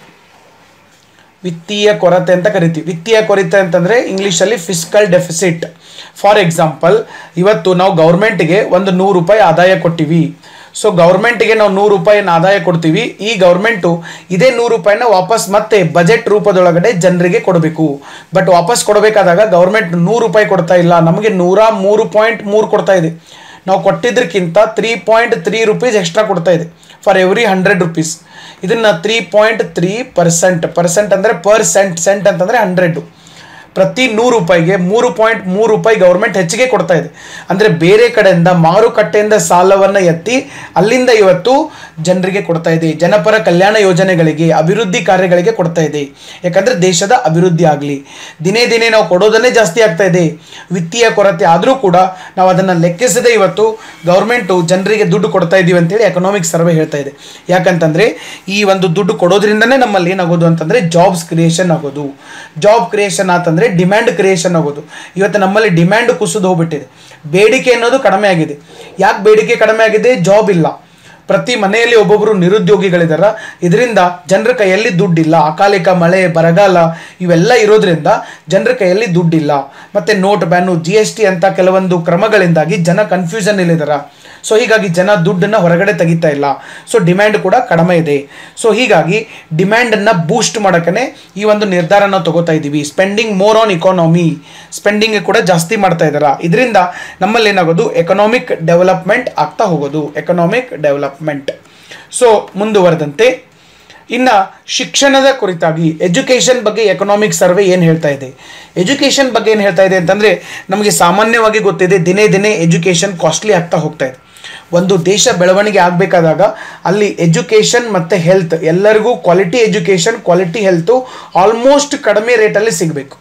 ವಿತ್ತೀಯ ಕೊರತೆ ಅಂತ ಕರಿತೀವಿ ವಿತ್ತೀಯ ಕೊರತೆ ಅಂತಂದರೆ ಇಂಗ್ಲೀಷಲ್ಲಿ ಫಿಸ್ಕಲ್ ಡೆಫಿಸಿಟ್ ಫಾರ್ ಎಕ್ಸಾಂಪಲ್ ಇವತ್ತು ನಾವು ಗೌರ್ಮೆಂಟ್ಗೆ ಒಂದು ನೂರು ರೂಪಾಯಿ ಆದಾಯ ಕೊಟ್ಟಿವಿ ಸೊ ಗೌರ್ಮೆಂಟ್ಗೆ ನಾವು ನೂರು ರೂಪಾಯಿನ ಆದಾಯ ಕೊಡ್ತೀವಿ ಈ ಗೌರ್ಮೆಂಟು ಇದೇ ನೂರು ರೂಪಾಯಿನ ವಾಪಸ್ ಮತ್ತೆ ಬಜೆಟ್ ರೂಪದೊಳಗಡೆ ಜನರಿಗೆ ಕೊಡಬೇಕು ಬಟ್ ವಾಪಸ್ ಕೊಡಬೇಕಾದಾಗ ಗೌರ್ಮೆಂಟ್ ನೂರು ರೂಪಾಯಿ ಕೊಡ್ತಾ ಇಲ್ಲ ನಮಗೆ ನೂರ ಮೂರು ಪಾಯಿಂಟ್ ಮೂರು ಕೊಡ್ತಾ ಇದೆ ನಾವು ಕೊಟ್ಟಿದ್ದಕ್ಕಿಂತ three point three rupees extra ಕೊಡ್ತಾ ಇದೆ ಫಾರ್ ಎವ್ರಿ ಹಂಡ್ರೆಡ್ ರುಪೀಸ್ ಇದನ್ನು three point three percent percent ಅಂದರೆ ಪರ್ ಸೆಂಟ್ ಸೆಂಟ್ ಅಂತಂದರೆ ಹಂಡ್ರೆಡು ಪ್ರತಿ ನೂರು ರೂಪಾಯಿಗೆ ಮೂರು ಪಾಯಿಂಟ್ ಮೂರು ರೂಪಾಯಿ ಗೌರ್ಮೆಂಟ್ ಹೆಚ್ಚಿಗೆ ಕೊಡ್ತಾ ಇದೆ ಅಂದರೆ ಬೇರೆ ಕಡೆಯಿಂದ ಮಾರುಕಟ್ಟೆಯಿಂದ ಸಾಲವನ್ನು ಎತ್ತಿ ಅಲ್ಲಿಂದ ಇವತ್ತು ಜನರಿಗೆ ಕೊಡ್ತಾ ಇದೆ ಜನಪರ ಕಲ್ಯಾಣ ಯೋಜನೆಗಳಿಗೆ ಅಭಿವೃದ್ಧಿ ಕಾರ್ಯಗಳಿಗೆ ಕೊಡ್ತಾ ಇದೆ ಯಾಕಂದರೆ ದೇಶದ ಅಭಿವೃದ್ಧಿ ಆಗಲಿ ದಿನೇ ದಿನೇ ನಾವು ಕೊಡೋದನ್ನೇ ಜಾಸ್ತಿ ಆಗ್ತಾ ಇದೆ ವಿತ್ತೀಯ ಕೊರತೆ ಆದರೂ ಕೂಡ ನಾವು ಅದನ್ನು ಲೆಕ್ಕಿಸದೆ ಇವತ್ತು ಗೌರ್ಮೆಂಟು ಜನರಿಗೆ ದುಡ್ಡು ಕೊಡ್ತಾ ಇದ್ದೀವಿ ಅಂತೇಳಿ ಎಕನಾಮಿಕ್ ಸರ್ವೆ ಹೇಳ್ತಾ ಇದೆ ಯಾಕಂತಂದರೆ ಈ ಒಂದು ದುಡ್ಡು ಕೊಡೋದ್ರಿಂದನೇ ನಮ್ಮಲ್ಲಿ ಏನಾಗೋದು ಅಂತಂದರೆ ಜಾಬ್ಸ್ ಕ್ರಿಯೇಷನ್ ಆಗೋದು ಜಾಬ್ ಕ್ರಿಯೇಷನ್ ಆತಂದರೆ ಡಿಮ್ಯಾಂಡ್ ಕ್ರಿಯೇಷನ್ ಆಗೋದು ಇವತ್ತು ನಮ್ಮಲ್ಲಿ ಡಿಮ್ಯಾಂಡ್ ಕುಸಿದು ಹೋಗ್ಬಿಟ್ಟಿದೆ ಬೇಡಿಕೆ ಅನ್ನೋದು ಕಡಿಮೆ ಆಗಿದೆ ಯಾಕೆ ಬೇಡಿಕೆ ಕಡಿಮೆ ಆಗಿದೆ ಜಾಬ್ ಇಲ್ಲ ಪ್ರತಿ ಮನೆಯಲ್ಲಿ ಒಬ್ಬೊಬ್ಬರು ನಿರುದ್ಯೋಗಿಗಳಿದಾರ ಇದರಿಂದ ಜನರ ಕೈಯಲ್ಲಿ ದುಡ್ಡಿಲ್ಲ ಅಕಾಲಿಕ ಮಳೆ ಬರಗಾಲ ಇವೆಲ್ಲ ಇರೋದ್ರಿಂದ ಜನರ ಕೈಯಲ್ಲಿ ದುಡ್ಡಿಲ್ಲ ಮತ್ತು note ban G S T ಅಂತ ಕೆಲವೊಂದು ಕ್ರಮಗಳಿಂದಾಗಿ ಜನ ಕನ್ಫ್ಯೂಷನ್ ಇಲ್ಲಿದಾರ ಸೊ ಹೀಗಾಗಿ ಜನ ದುಡ್ಡನ್ನು ಹೊರಗಡೆ ತೆಗಿತಾ ಇಲ್ಲ ಸೊ ಡಿಮ್ಯಾಂಡ್ ಕೂಡ ಕಡಿಮೆ ಇದೆ ಸೊ ಹೀಗಾಗಿ ಡಿಮ್ಯಾಂಡನ್ನು ಬೂಸ್ಟ್ ಮಾಡೋಕ್ಕೇ ಈ ಒಂದು ನಿರ್ಧಾರನ ತಗೋತಾ ಇದ್ದೀವಿ spending more on economy spending ಕೂಡ ಜಾಸ್ತಿ ಮಾಡ್ತಾ ಇದ್ದಾರಾ ಇದರಿಂದ ನಮ್ಮಲ್ಲಿ ಏನಾಗೋದು ಎಕನಾಮಿಕ್ ಡೆವಲಪ್ಮೆಂಟ್ ಆಗ್ತಾ ಹೋಗೋದು ಎಕನಾಮಿಕ್ ಡೆವಲಪ್ಮೆಂಟ್ ಸೊ ಮುಂದುವರೆದಂತೆ ಇನ್ನು ಶಿಕ್ಷಣದ ಕುರಿತಾಗಿ ಎಜುಕೇಷನ್ ಬಗ್ಗೆ ಎಕನಾಮಿಕ್ ಸರ್ವೆ ಏನು ಹೇಳ್ತಾ ಇದೆ ಎಜುಕೇಷನ್ ಬಗ್ಗೆ ಏನು ಹೇಳ್ತಾ ಇದೆ ಅಂತಂದರೆ ನಮಗೆ ಸಾಮಾನ್ಯವಾಗಿ ಗೊತ್ತಿದೆ ದಿನೇ ದಿನೇ ಎಜುಕೇಷನ್ ಕಾಸ್ಟ್ಲಿ ಆಗ್ತಾ ಹೋಗ್ತಾ ಇದೆ ಒಂದು ದೇಶ ಬೆಳವಣಿಗೆ ಆಗಬೇಕಾದಾಗ ಅಲ್ಲಿ ಎಜುಕೇಷನ್ ಮತ್ತು ಹೆಲ್ತ್ ಎಲ್ಲರಿಗೂ quality education quality health almost ಕಡಿಮೆ ರೇಟಲ್ಲಿ ಸಿಗಬೇಕು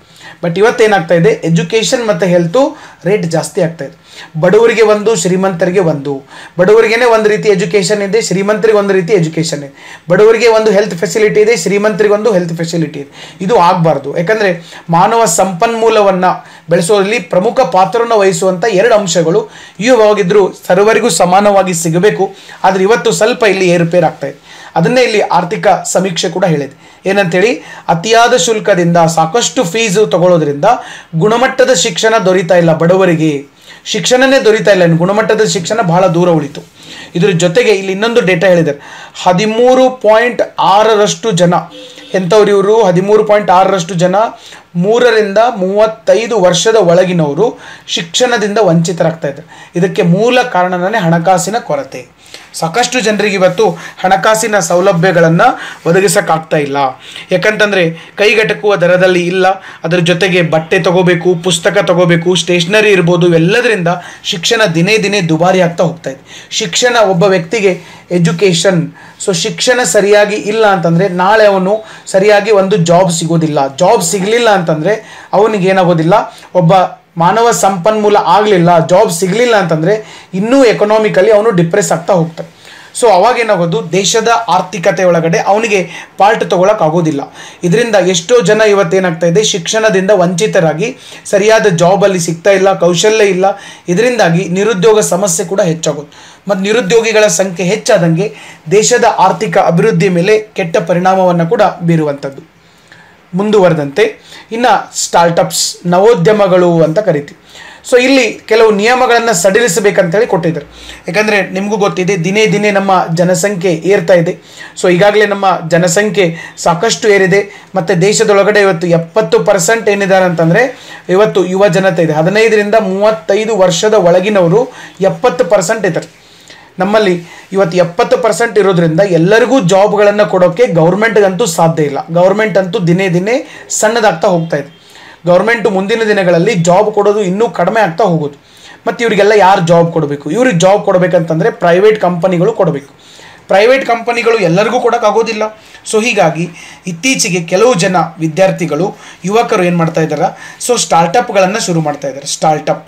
ಬಟ್ ಇವತ್ತೇನಾಗ್ತಾ ಇದೆ ಎಜುಕೇಷನ್ ಮತ್ತು ಹೆಲ್ತು ರೇಟ್ ಜಾಸ್ತಿ ಆಗ್ತಾ ಇದೆ ಬಡವರಿಗೆ ಒಂದು ಶ್ರೀಮಂತರಿಗೆ ಒಂದು ಬಡವರಿಗೇನೆ ಒಂದು ರೀತಿ ಎಜುಕೇಷನ್ ಇದೆ ಶ್ರೀಮಂತರಿಗೆ ಒಂದು ರೀತಿ ಎಜುಕೇಷನ್ ಇದೆ ಬಡವರಿಗೆ ಒಂದು ಹೆಲ್ತ್ ಫೆಸಿಲಿಟಿ ಇದೆ ಶ್ರೀಮಂತರಿಗೆ ಒಂದು ಹೆಲ್ತ್ ಫೆಸಿಲಿಟಿ ಇದೆ ಇದು ಆಗಬಾರ್ದು ಯಾಕಂದರೆ ಮಾನವ ಸಂಪನ್ಮೂಲವನ್ನು ಬೆಳೆಸೋದ್ರಲ್ಲಿ ಪ್ರಮುಖ ಪಾತ್ರವನ್ನು ವಹಿಸುವಂಥ ಎರಡು ಅಂಶಗಳು ಇವಾಗಿದ್ದರೂ ಸರ್ವರಿಗೂ ಸಮಾನವಾಗಿ ಸಿಗಬೇಕು ಆದರೆ ಇವತ್ತು ಸ್ವಲ್ಪ ಇಲ್ಲಿ ಏರುಪೇರು ಆಗ್ತಾ ಇದೆ ಅದನ್ನೇ ಇಲ್ಲಿ ಆರ್ಥಿಕ ಸಮೀಕ್ಷೆ ಕೂಡ ಹೇಳಿದೆ ಏನಂತೇಳಿ ಅತಿಯಾದ ಶುಲ್ಕದಿಂದ ಸಾಕಷ್ಟು ಫೀಸು ತಗೊಳ್ಳೋದ್ರಿಂದ ಗುಣಮಟ್ಟದ ಶಿಕ್ಷಣ ದೊರೀತಾ ಇಲ್ಲ ಬಡವರಿಗೆ ಶಿಕ್ಷಣನೇ ದೊರೀತಾ ಇಲ್ಲ ಇನ್ನು ಗುಣಮಟ್ಟದ ಶಿಕ್ಷಣ ಬಹಳ ದೂರ ಉಳಿತು ಇದ್ರ ಜೊತೆಗೆ ಇಲ್ಲಿ ಇನ್ನೊಂದು ಡೇಟಾ ಹೇಳಿದ್ದಾರೆ ಹದಿಮೂರು ಪಾಯಿಂಟ್ ಆರರಷ್ಟು ಜನ ಎಂಥವ್ರು ಇವರು ಹದಿಮೂರು ಪಾಯಿಂಟ್ ಆರರಷ್ಟು ಜನ ಮೂರರಿಂದ ಮೂವತ್ತೈದು ವರ್ಷದ ಒಳಗಿನವರು ಶಿಕ್ಷಣದಿಂದ ವಂಚಿತರಾಗ್ತಾ ಇದ್ದಾರೆ ಇದಕ್ಕೆ ಮೂಲ ಕಾರಣನೇ ಹಣಕಾಸಿನ ಕೊರತೆ ಸಾಕಷ್ಟು ಜನರಿಗೆ ಇವತ್ತು ಹಣಕಾಸಿನ ಸೌಲಭ್ಯಗಳನ್ನು ಒದಗಿಸೋಕ್ಕಾಗ್ತಾ ಇಲ್ಲ ಯಾಕಂತಂದರೆ ಕೈಗೆಟಕುವ ದರದಲ್ಲಿ ಇಲ್ಲ ಅದರ ಜೊತೆಗೆ ಬಟ್ಟೆ ತಗೋಬೇಕು ಪುಸ್ತಕ ತಗೋಬೇಕು ಸ್ಟೇಷ್ನರಿ ಇರ್ಬೋದು ಇವೆಲ್ಲದರಿಂದ ಶಿಕ್ಷಣ ದಿನೇ ದಿನೇ ದುಬಾರಿ ಆಗ್ತಾ ಹೋಗ್ತಾ ಇದೆ ಶಿಕ್ಷಣ ಒಬ್ಬ ವ್ಯಕ್ತಿಗೆ ಎಜುಕೇಷನ್ ಸೊ ಶಿಕ್ಷಣ ಸರಿಯಾಗಿ ಇಲ್ಲ ಅಂತಂದರೆ ನಾಳೆ ಅವನು ಸರಿಯಾಗಿ ಒಂದು ಜಾಬ್ ಸಿಗೋದಿಲ್ಲ ಜಾಬ್ ಸಿಗಲಿಲ್ಲ ಅಂತಂದರೆ ಅವನಿಗೆ ಏನಾಗೋದಿಲ್ಲ ಒಬ್ಬ ಮಾನವ ಸಂಪನ್ಮೂಲ ಆಗಲಿಲ್ಲ ಜಾಬ್ ಸಿಗಲಿಲ್ಲ ಅಂತಂದರೆ ಇನ್ನೂ ಎಕನಾಮಿಕಲಿ ಅವನು ಡಿಪ್ರೆಸ್ ಆಗ್ತಾ ಹೋಗ್ತಾನೆ ಸೊ ಅವಾಗೇನಾಗೋದು ದೇಶದ ಆರ್ಥಿಕತೆ ಒಳಗಡೆ ಅವನಿಗೆ ಪಾರ್ಟ್ ತೊಗೊಳಕ್ಕೆ ಆಗೋದಿಲ್ಲ ಇದರಿಂದ ಎಷ್ಟೋ ಜನ ಇವತ್ತೇನಾಗ್ತಾ ಇದೆ ಶಿಕ್ಷಣದಿಂದ ವಂಚಿತರಾಗಿ ಸರಿಯಾದ ಜಾಬಲ್ಲಿ ಸಿಗ್ತಾ ಇಲ್ಲ ಕೌಶಲ್ಯ ಇಲ್ಲ ಇದರಿಂದಾಗಿ ನಿರುದ್ಯೋಗ ಸಮಸ್ಯೆ ಕೂಡ ಹೆಚ್ಚಾಗೋದು ಮತ್ತು ನಿರುದ್ಯೋಗಿಗಳ ಸಂಖ್ಯೆ ಹೆಚ್ಚಾದಂಗೆ ದೇಶದ ಆರ್ಥಿಕ ಅಭಿವೃದ್ಧಿ ಮೇಲೆ ಕೆಟ್ಟ ಪರಿಣಾಮವನ್ನು ಕೂಡ ಬೀರುವಂಥದ್ದು ಮುಂದುವರೆದಂತೆ ಇನ್ನು ಸ್ಟಾರ್ಟಪ್ಸ್ ನವೋದ್ಯಮಗಳು ಅಂತ ಕರಿತೀವಿ ಸೊ ಇಲ್ಲಿ ಕೆಲವು ನಿಯಮಗಳನ್ನು ಸಡಿಲಿಸಬೇಕಂತೇಳಿ ಕೊಟ್ಟಿದ್ದಾರೆ ಯಾಕಂದರೆ ನಿಮಗೂ ಗೊತ್ತಿದೆ ದಿನೇ ದಿನೇ ನಮ್ಮ ಜನಸಂಖ್ಯೆ ಏರ್ತಾ ಇದೆ ಸೊ ಈಗಾಗಲೇ ನಮ್ಮ ಜನಸಂಖ್ಯೆ ಸಾಕಷ್ಟು ಏರಿದೆ ಮತ್ತು ದೇಶದೊಳಗಡೆ ಇವತ್ತು ಎಪ್ಪತ್ತು ಪರ್ಸೆಂಟ್ ಏನಿದ್ದಾರೆ ಅಂತಂದರೆ ಇವತ್ತು ಯುವ ಜನತೆ ಇದೆ ಹದಿನೈದರಿಂದ ಮೂವತ್ತೈದು ವರ್ಷದ ಒಳಗಿನವರು ಎಪ್ಪತ್ತು ಪರ್ಸೆಂಟ್ ಇದ್ದಾರೆ ನಮ್ಮಲ್ಲಿ ಇವತ್ತು ಎಪ್ಪತ್ತು ಪರ್ಸೆಂಟ್ ಇರೋದ್ರಿಂದ ಎಲ್ಲರಿಗೂ ಜಾಬ್ಗಳನ್ನು ಕೊಡೋಕ್ಕೆ ಗೌರ್ಮೆಂಟ್ಗಂತೂ ಸಾಧ್ಯ ಇಲ್ಲ ಗೌರ್ಮೆಂಟ್ ಅಂತೂ ದಿನೇ ದಿನೇ ಸಣ್ಣದಾಗ್ತಾ ಹೋಗ್ತಾ ಇದೆ ಗೌರ್ಮೆಂಟು ಮುಂದಿನ ದಿನಗಳಲ್ಲಿ ಜಾಬ್ ಕೊಡೋದು ಇನ್ನೂ ಕಡಿಮೆ ಆಗ್ತಾ ಹೋಗೋದು ಮತ್ತು ಇವರಿಗೆಲ್ಲ ಯಾರು ಜಾಬ್ ಕೊಡಬೇಕು ಇವ್ರಿಗೆ ಜಾಬ್ ಕೊಡಬೇಕಂತಂದರೆ ಪ್ರೈವೇಟ್ ಕಂಪನಿಗಳು ಕೊಡಬೇಕು ಪ್ರೈವೇಟ್ ಕಂಪನಿಗಳು ಎಲ್ಲರಿಗೂ ಕೊಡೋಕ್ಕಾಗೋದಿಲ್ಲ ಸೊ ಹೀಗಾಗಿ ಇತ್ತೀಚೆಗೆ ಕೆಲವು ಜನ ವಿದ್ಯಾರ್ಥಿಗಳು ಯುವಕರು ಏನು ಮಾಡ್ತಾ ಇದ್ದಾರೆ ಸೊ ಸ್ಟಾರ್ಟಪ್ಗಳನ್ನು ಶುರು ಮಾಡ್ತಾ ಇದ್ದಾರೆ ಸ್ಟಾರ್ಟಪ್